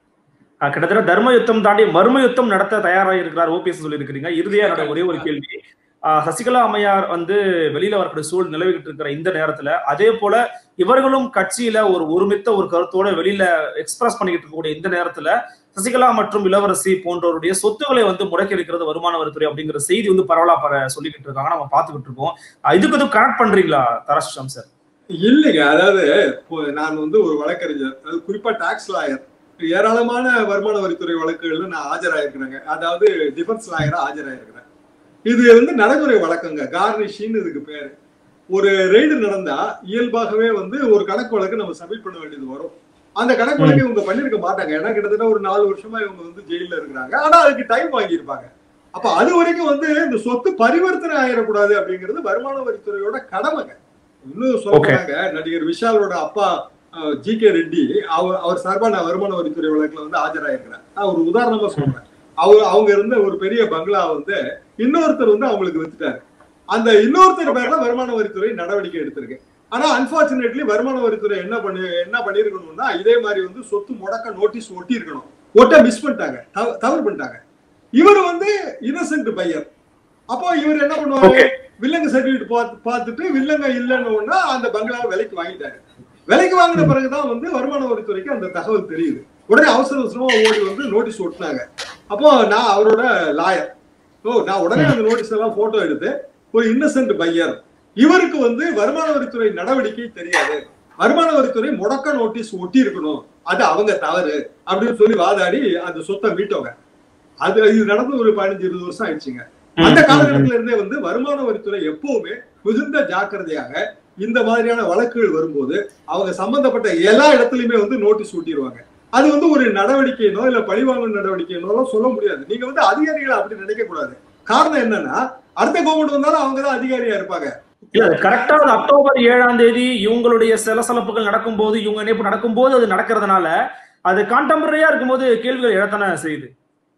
அஹ் கிட்டத்தட்ட தர்ம யுத்தம் தாண்டி மர்ம யுத்தம் நடத்த தயாராக இருக்கிறார் ஓபிஎஸ் சொல்லி இருக்கிறீங்க இறுதியா என்னோட ஒரே ஒரு கேள்வி அஹ் சசிகலா அம்மையார் வந்து வெளியில வரக்கூடிய சூழல் நிலவிக்கிட்டு இருக்கிற இந்த நேரத்துல அதே போல இவர்களும் கட்சியில ஒரு ஒருமித்த ஒரு கருத்தோட வெளியில எக்ஸ்பிரஸ் பண்ணிக்கிட்டு இருக்கக்கூடிய இந்த நேரத்துல சசிகலா மற்றும் இளவரசி போன்றவருடைய சொத்துக்களை வந்து முடக்கி இருக்கிறது வருமான வரித்துறை அப்படிங்கிற செய்தி வந்து பரவலா பர சொல்லிக்கிட்டு இருக்காங்க நம்ம பார்த்துக்கிட்டு இருக்கோம் அஹ் இதுக்கு எதுவும் கனெக்ட் பண்றீங்களா தராஷ்டம் சார் இல்லைங்க அதாவது இப்போ நான் வந்து ஒரு வழக்கறிஞர் அது குறிப்பா டாக்ஸ் லாயர் ஏராளமான வருமான வரித்துறை வழக்குகள்ல நான் ஆஜராயிருக்கிறேங்க அதாவது டிஃபென்ஸ் லாயரா ஆஜராயிருக்கிறேன் இது வந்து நடைமுறை வழக்கங்க கார்னிஷின்னு இதுக்கு பேரு ஒரு ரெய்டு நடந்தா இயல்பாகவே வந்து ஒரு கணக்கு வழக்கு நம்ம சப்மிட் பண்ண வேண்டியது வரும் அந்த கணக்கு வழக்கு இவங்க பண்ணிருக்க மாட்டாங்க ஏன்னா கிட்டத்தட்ட ஒரு நாலு வருஷமா இவங்க வந்து ஜெயில இருக்கிறாங்க ஆனா அதுக்கு டைம் வாங்கியிருப்பாங்க அப்ப அது வரைக்கும் வந்து இந்த சொத்து பரிவர்த்தனை ஆயிடக்கூடாது அப்படிங்கிறது வருமான வரித்துறையோட கடமைங்க இன்னும் சொல்றாங்க நடிகர் விஷாலோட அப்பா ஜி கே ரெட்டி அவர் அவர் சார்பா நான் வருமான வரித்துறை வழக்குல வந்து ஆஜராயிருக்கிறேன் நான் ஒரு உதாரணமா சொல்றேன் அவர் அவங்க இருந்த ஒரு பெரிய பங்களா வந்து இன்னொருத்தர் வந்து அவங்களுக்கு வித்துட்டாரு அந்த இன்னொருத்தர் பேர்ல வருமான வரித்துறை நடவடிக்கை எடுத்திருக்கு ஆனா அன்பார்ச்சுனேட்லி வருமான வரித்துறை என்ன பண்ணி என்ன பண்ணிருக்கணும்னா இதே மாதிரி வந்து சொத்து முடக்க நோட்டீஸ் ஒட்டி இருக்கணும் ஒட்ட மிஸ் பண்ணிட்டாங்க தவ- தவறு பண்ணிட்டாங்க இவர் வந்து இன்னசென்ட் பையர் அப்போ இவர் என்ன பண்ணுவாரு Okay. வில்லங்க சர்டிபிகேட் பார்த்து பார்த்துட்டு வில்லங்க இல்லைன்னு உடனே அந்த பங்களாவை விலைக்கு வாங்கிட்டாரு விலைக்கு வாங்கின பிறகுதான் வந்து வருமான வரித்துறைக்கு அந்த தகவல் தெரியுது உடனே அவசர அவசரமா ஓடி வந்து நோட்டீஸ் ஒட்டினாங்க அப்போ நான் அவரோட லாயர் ஓ நான் உடனே அந்த நோட்டீஸ் எல்லாம் போட்டோ எடுத்து ஒரு இன்னசென்ட் பையர் இவருக்கு வந்து வருமான வரித்துறை நடவடிக்கை தெரியாது வருமான வரித்துறை முடக்க நோட்டீஸ் ஒட்டி இருக்கணும் அது அவங்க தவறு அப்படின்னு சொல்லி வாதாடி அந்த சொத்தை மீட்டவங்க அது இது நடந்து ஒரு பதினஞ்சு இருபது வருஷம் ஆயிடுச்சுங்க அந்த காலகட்டத்தில இருந்தே வந்து வருமான வரித்துறை எப்பவுமே மிகுந்த ஜாக்கிரதையாக இந்த மாதிரியான வழக்குகள் வரும்போது அவங்க சம்பந்தப்பட்ட எல்லா இடத்துலயுமே வந்து நோட்டீஸ் ஒட்டிடுவாங்க அது வந்து ஒரு நடவடிக்கையினோ இல்ல பழிவாங்கும் நடவடிக்கையினோ எல்லாம் சொல்ல முடியாது நீங்க வந்து அதிகாரிகளை அப்படி நினைக்க கூடாது காரணம் என்னன்னா அடுத்த கவர்மெண்ட் வந்தாலும் அவங்க தான் அதிகாரியா இருப்பாங்க இல்ல கரெக்டா அது அக்டோபர் ஏழாம் தேதி இவங்களுடைய சலசலப்புகள் நடக்கும்போது இவங்க இணைப்பு நடக்கும்போது அது நடக்கிறதுனால அது கான்டெம்பரரியா இருக்கும்போது கேள்விகள் எழத்தானே செய்யுது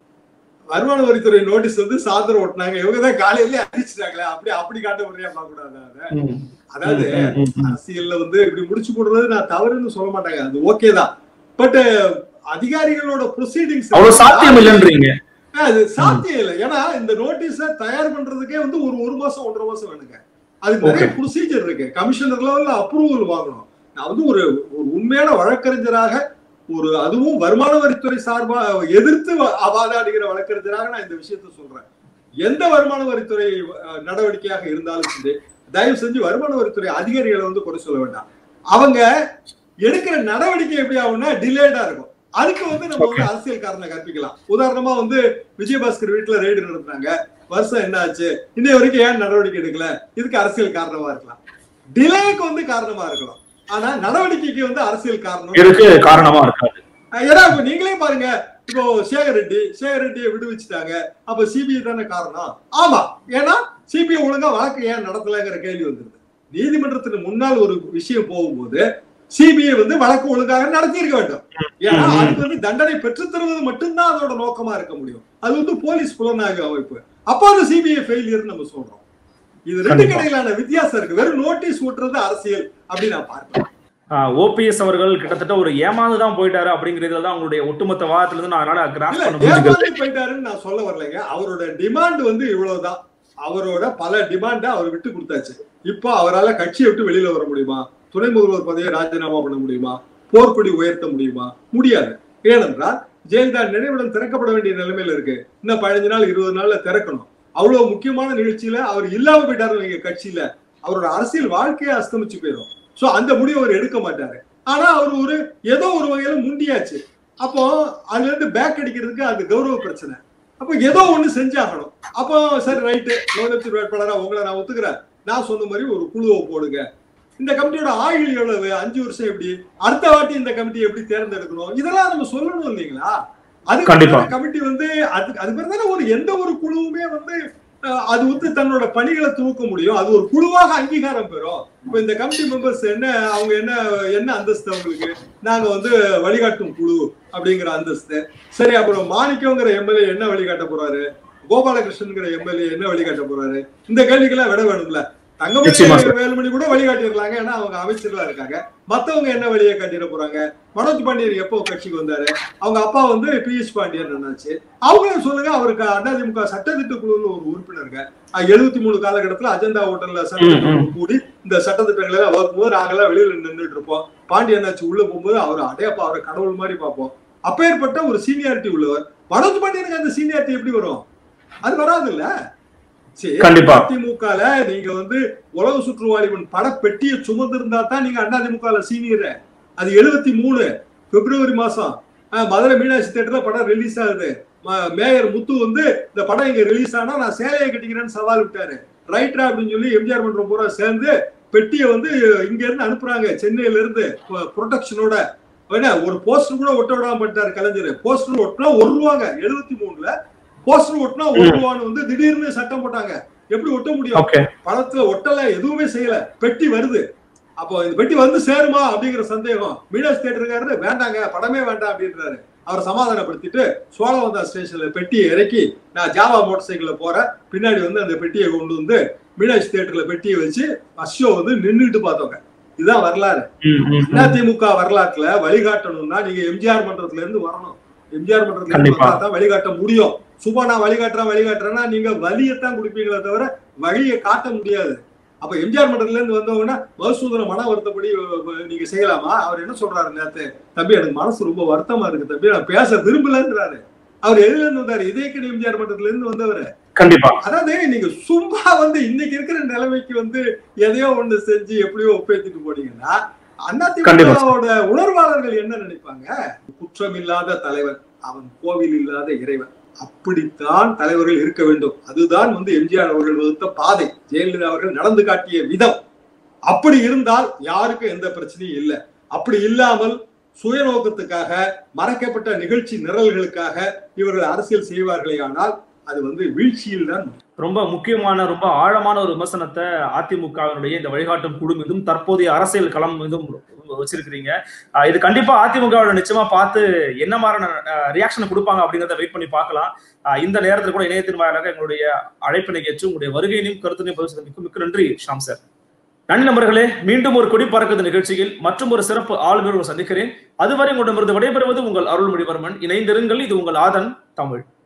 வருமான வரித்துறை நோட்டீஸ் வந்து சாதனம் ஓட்டினாங்க இவங்க தான் காலையிலேயே அடிச்சிட்டாங்களே அப்படி அப்படி காட்ட முடியா பார்க்க கூடாது அதை. அதாவது அரசியல்ல வந்து இப்படி முடிச்சு போடுறது நான் தவறுன்னு சொல்ல மாட்டாங்க அது ஓகே தான் பட் அதிகாரிகளோட ப்ரொசீடிங்ஸ் அவ்வளவு சாத்தியம் இல்லைன்றீங்க அது சாத்தியம் இல்லை ஏன்னா இந்த நோட்டீஸ தயார் பண்றதுக்கே வந்து ஒரு ஒரு மாசம் ஒன்றரை மாசம் வேணுங்க அதுக்கு நிறைய ப்ரொசீஜர் இருக்கு கமிஷனர் லெவல்ல அப்ரூவல் வாங்கணும் நான் வந்து ஒரு ஒரு உண்மையான வழக்கறிஞராக ஒரு அதுவும் வருமான வரித்துறை சார்பா எதிர்த்து வ- வாதாடுகிற வழக்கறிஞராக நான் இந்த விஷயத்த சொல்றேன் எந்த வருமான வரித்துறை அஹ், நடவடிக்கையாக இருந்தாலும் சரி தயவு செஞ்சு வருமான வரித்துறை அதிகாரிகளை வந்து குறை சொல்ல வேண்டாம் அவங்க எடுக்கிற நடவடிக்கை எப்படி ஆகும்னா டிலேடா இருக்கும் அதுக்கு வந்து நம்ம வந்து அரசியல் காரணம் கற்பிக்கலாம் உதாரணமா வந்து விஜயபாஸ்கர் வீட்டுல ரெய்டு நடத்துனாங்க வருஷம் என்ன ஆச்சு இன்னை வரைக்கும் ஏன் நடவடிக்கை எடுக்கல இதுக்கு அரசியல் காரணமா இருக்கலாம் டிலேக்கு வந்து காரணமா இருக்கலாம் ஆனா நடவடிக்கைக்கு வந்து அரசியல் காரணம் இருக்கு காரணமா இருக்காது அஹ் ஏன்னா இப்ப நீங்களே பாருங்க இப்போ சேகர் ரெட்டி சேகர் ரெட்டியை விடுவிச்சுட்டாங்க அப்ப சிபிஐ தானே காரணம் ஆமா ஏன்னா சிபிஐ ஒழுங்கா வழக்கு ஏன் நடத்தலைங்கிற கேள்வி வந்துருது நீதிமன்றத்துக்கு முன்னால் ஒரு விஷயம் போகும்போது சிபிஐ வந்து வழக்கு ஒழுங்காக நடத்தியிருக்க வேண்டும் ஏன்னா அதுக்கு வந்து தண்டனை பெற்றுத் தருவது மட்டும்தான் அதோட நோக்கமா இருக்க முடியும் அது வந்து போலீஸ் புலனாய்வு அமைப்பு அப்ப அது சிபிஐ ஃபெயிலியர் நம்ம சொல்றோம் இது ரெண்டு கண்டிப்பா. இடையிலான வித்தியாசம் இருக்கு வெறும் நோட்டீஸ் ஓட்டுறது அரசியல் அப்படின்னு நான் பார்க்கிறேன் ஓபிஎஸ் அவர்கள் கிட்டத்தட்ட ஒரு ஏமாந்து தான் போயிட்டாரு அப்படிங்கறதுல தான் உங்களுடைய ஒட்டுமொத்த வாதத்துல இருந்து நான் அதனால கிராஸ் இல்ல பண்ண முடிஞ்சுக்கிறது ஏமாந்து போயிட்டாருன்னு நான் சொல்ல வரலைங்க அவரோட டிமாண்ட் வந்து இவ்வளவுதான் அவரோட பல டிமாண்ட அவர் விட்டு கொடுத்தாச்சு இப்போ அவரால கட்சியை விட்டு வெளியில வர முடியுமா துணை முதல்வர் பதவியை ராஜினாமா பண்ண முடியுமா போர்க்கொடி உயர்த்த முடியுமா முடியாது ஏனென்றால் ஜெயலலிதா நினைவிடம் திறக்கப்பட வேண்டிய நிலைமையில இருக்கு இன்னும் பதினஞ்சு நாள் இருபது நாள்ல திறக்கணும் அவ்வளவு முக்கியமான நிகழ்ச்சியில அவர் இல்லாம போயிட்டாரு எங்க கட்சியில அவரோட அரசியல் வாழ்க்கையே அஸ்தமிச்சு போயிடும் சோ அந்த முடிவை அவர் எடுக்க மாட்டாரு ஆனா அவர் ஒரு ஏதோ ஒரு வகையில முண்டியாச்சு அப்போ அதுல இருந்து பேக் அடிக்கிறதுக்கு அது கௌரவ பிரச்சனை அப்போ ஏதோ ஒண்ணு செஞ்சாகணும் அப்போ சரி ரைட்டு முதலமைச்சர் வேட்பாளரா உங்களை நான் ஒத்துக்கிறேன் நான் சொன்ன மாதிரி ஒரு குழுவை போடுங்க இந்த கமிட்டியோட ஆயுள் எவ்வளவு அஞ்சு வருஷம் எப்படி அடுத்த வாட்டி இந்த கமிட்டி எப்படி தேர்ந்தெடுக்கணும் இதெல்லாம் நம்ம சொல்லணும் இல்லைங்களா கண்டிப்பா. அது கமிட்டி வந்து அது அது பேர் தானே ஒரு எந்த ஒரு குழுவுமே வந்து அஹ், அது வந்து தன்னோட பணிகளை துவக்க முடியும் அது ஒரு குழுவாக அங்கீகாரம் பெறும் இப்ப இந்த கமிட்டி மெம்பர்ஸ் என்ன அவங்க என்ன என்ன அந்தஸ்து அவங்களுக்கு நாங்க வந்து வழிகாட்டும் குழு அப்படிங்கிற அந்தஸ்து சரி அப்புறம் மாணிக்கங்கிற எம்எல்ஏ என்ன வழிகாட்ட போறாரு கோபாலகிருஷ்ணன்ங்கிற எம்எல்ஏ என்ன வழிகாட்ட போறாரு இந்த கேள்விக்கெல்லாம் விட வேணும்ல நிச்சயமா தங்கமணி வேலுமணி கூட வழிகாட்டிடலாங்க ஏன்னா அவங்க அமைச்சர்களா இருக்காங்க மத்தவங்க என்ன வழியை காட்டிட போறாங்க மனோஜ் பாண்டியன் எப்போ கட்சிக்கு வந்தாரு அவங்க அப்பா வந்து பி எஸ் பாண்டியன் என்னாச்சு அவங்களும் சொல்லுங்க அவருக்கு அதிமுக சட்டத்திட்ட குழுவில் ஒரு உறுப்பினருங்க எழுபத்தி மூணு காலகட்டத்துல அஜந்தா ஹோட்டல்ல சட்டத்திட்ட குழு கூடி இந்த சட்டத்திட்டங்களை எல்லாம் வகுக்கும்போது நாங்கெல்லாம் வெளியில நின்றுட்டு இருப்போம் பாண்டியனாச்சு உள்ள போகும்போது அவர் அடையப்பா அவரை கடவுள் மாதிரி பார்ப்போம் அப்பேற்பட்ட ஒரு சீனியாரிட்டி உள்ளவர் மனோஜ் பாண்டியனுக்கு அந்த சீனியாரிட்டி எப்படி வரும் அது வராது இல்ல சரி கண்டிப்பா. அதிமுகல நீங்க வந்து உலக சுற்றுவாளிவன் படப்பெட்டியை சுமந்திருந்தா தான் நீங்க அதிமுகல சீனியர் அது எழுபத்தி மூணு பிப்ரவரி மாசம் ஆஹ், மதுரை மீனாட்சி தேட்டர்ல படம் ரிலீஸ் ஆகுது ம- மேயர் முத்து வந்து இந்த படம் இங்க ரிலீஸ் ஆனா நான் சேலையை கட்டிக்கிறேன்னு சவால் விட்டாரு ரைட்டரா அப்படின்னு சொல்லி எம்ஜிஆர் மன்றம் பூரா சேர்ந்து பெட்டியை வந்து இங்க இருந்து அனுப்புறாங்க சென்னையில இருந்து ப்ரொடெக்ஷனோட என்ன ஒரு போஸ்டர் கூட ஒட்ட விடாம பண்ணிட்டாரு கலைஞர் போஸ்டர் ஒட்டினா ஒரு ரூபாங்க எழுபத்தி மூணுல போஸ்டர் ஒட்டினா ஒரு ரூபான்னு வந்து திடீர்னு சட்டம் போட்டாங்க எப்படி ஒட்ட முடியும் ஓகே படத்துல ஒட்டல எதுவுமே செய்யல பெட்டி வருது அப்போ இந்த பெட்டி வந்து சேருமா அப்படிங்கிற சந்தேகம் மீனாட்சி தேட்டர் இருக்காரு வேண்டாங்க படமே வேண்டாம் அப்படின்றாரு அவரை சமாதானப்படுத்திட்டு சோழவந்தா ஸ்டேஷன்ல பெட்டியை இறக்கி நான் ஜாவா மோட்டார் சைக்கிள்ல போறேன் பின்னாடி வந்து அந்த பெட்டியை கொண்டு வந்து மீனாட்சி தேட்டர்ல பெட்டியை வச்சு ஃபர்ஸ்ட் ஷோ வந்து நின்றுட்டு பார்த்தவங்க இதுதான் வரலாறு அதிமுக வரலாற்றுல வழிகாட்டணும்னா நீங்க எம்ஜிஆர் மன்றத்துல இருந்து வரணும் எம்ஜிஆர் மன்றத்துல இருந்து கண்டிப்பா. வந்தா தான் வழிகாட்ட முடியும் சும்மா நான் வழிகாட்டுறேன் வழிகாட்டுறேன்னா நீங்க வழியத்தான் கொடுப்பீங்களே தவிர வழியை காட்ட முடியாது அப்ப எம்ஜிஆர் மன்றத்துல இருந்து வந்தவங்கன்னா மதுசூதன மன வருத்தப்படி அஹ், நீங்க செய்யலாமா அவர் என்ன சொல்றாரு நேத்து தம்பி எனக்கு மனசு ரொம்ப வருத்தமா இருக்கு தம்பி நான் பேச விரும்பலன்றாரு அவர் எதுல இருந்து வந்தாரு இதயக்கணி எம்ஜிஆர் மன்றத்துல இருந்து வந்தவர் கண்டிப்பா அதாவது நீங்க சும்மா வந்து இன்னைக்கு இருக்கிற நிலைமைக்கு வந்து எதையோ ஒண்ணு செஞ்சு எப்படியோ ஒப்பேத்திட்டு போனீங்கன்னா அதிமுகவோட உணர்வாளர்கள் என்ன நினைப்பாங்க குற்றம் இல்லாத தலைவன் அவன் கோவில் இல்லாத இறைவன் அப்படித்தான் தலைவர்கள் இருக்க வேண்டும் அதுதான் வந்து எம்ஜிஆர் அவர்கள் வகுத்த பாதை ஜெயலலிதா அவர்கள் நடந்து காட்டிய விதம் அப்படி இருந்தால் யாருக்கும் எந்த பிரச்சனையும் இல்லை அப்படி இல்லாமல் சுயநோக்கத்துக்காக மறைக்கப்பட்ட நிகழ்ச்சி நிரல்களுக்காக இவர்கள் அரசியல் செய்வார்களே ஆனால் அது வந்து வீழ்ச்சியில் தான் ரொம்ப முக்கியமான ரொம்ப ஆழமான ஒரு விமர்சனத்தை அதிமுகவினுடைய இந்த வழிகாட்டும் குழு மீதும் தற்போதைய அரசியல் களம் மீதும் வச்சிருக்கிறீங்க ஆஹ் இது கண்டிப்பா அதிமுகவோட நிச்சயமா பார்த்து என்ன மாதிரியான ரியாக்ஷன் கொடுப்பாங்க அப்படிங்கறத வெயிட் பண்ணி பார்க்கலாம் ஆஹ் இந்த நேரத்தில் கூட இணையத்தின் வாயிலாக எங்களுடைய அழைப்பினை ஏற்று உங்களுடைய வருகையினையும் கருத்தினையும் பதிவு செய்தமைக்கு மிக்க நன்றி ஷாம் சார் நன்றி நண்பர்களே மீண்டும் ஒரு கொடி பறக்குது நிகழ்ச்சியில் மற்றும் ஒரு சிறப்பு ஆளுநர் சந்திக்கிறேன் அதுவரை உங்களிடமிருந்து விடைபெறுவது உங்கள் அருள்மொழிவர்மன் இணைந்திருங்கள் இது உங்கள் ஆதன் தமிழ்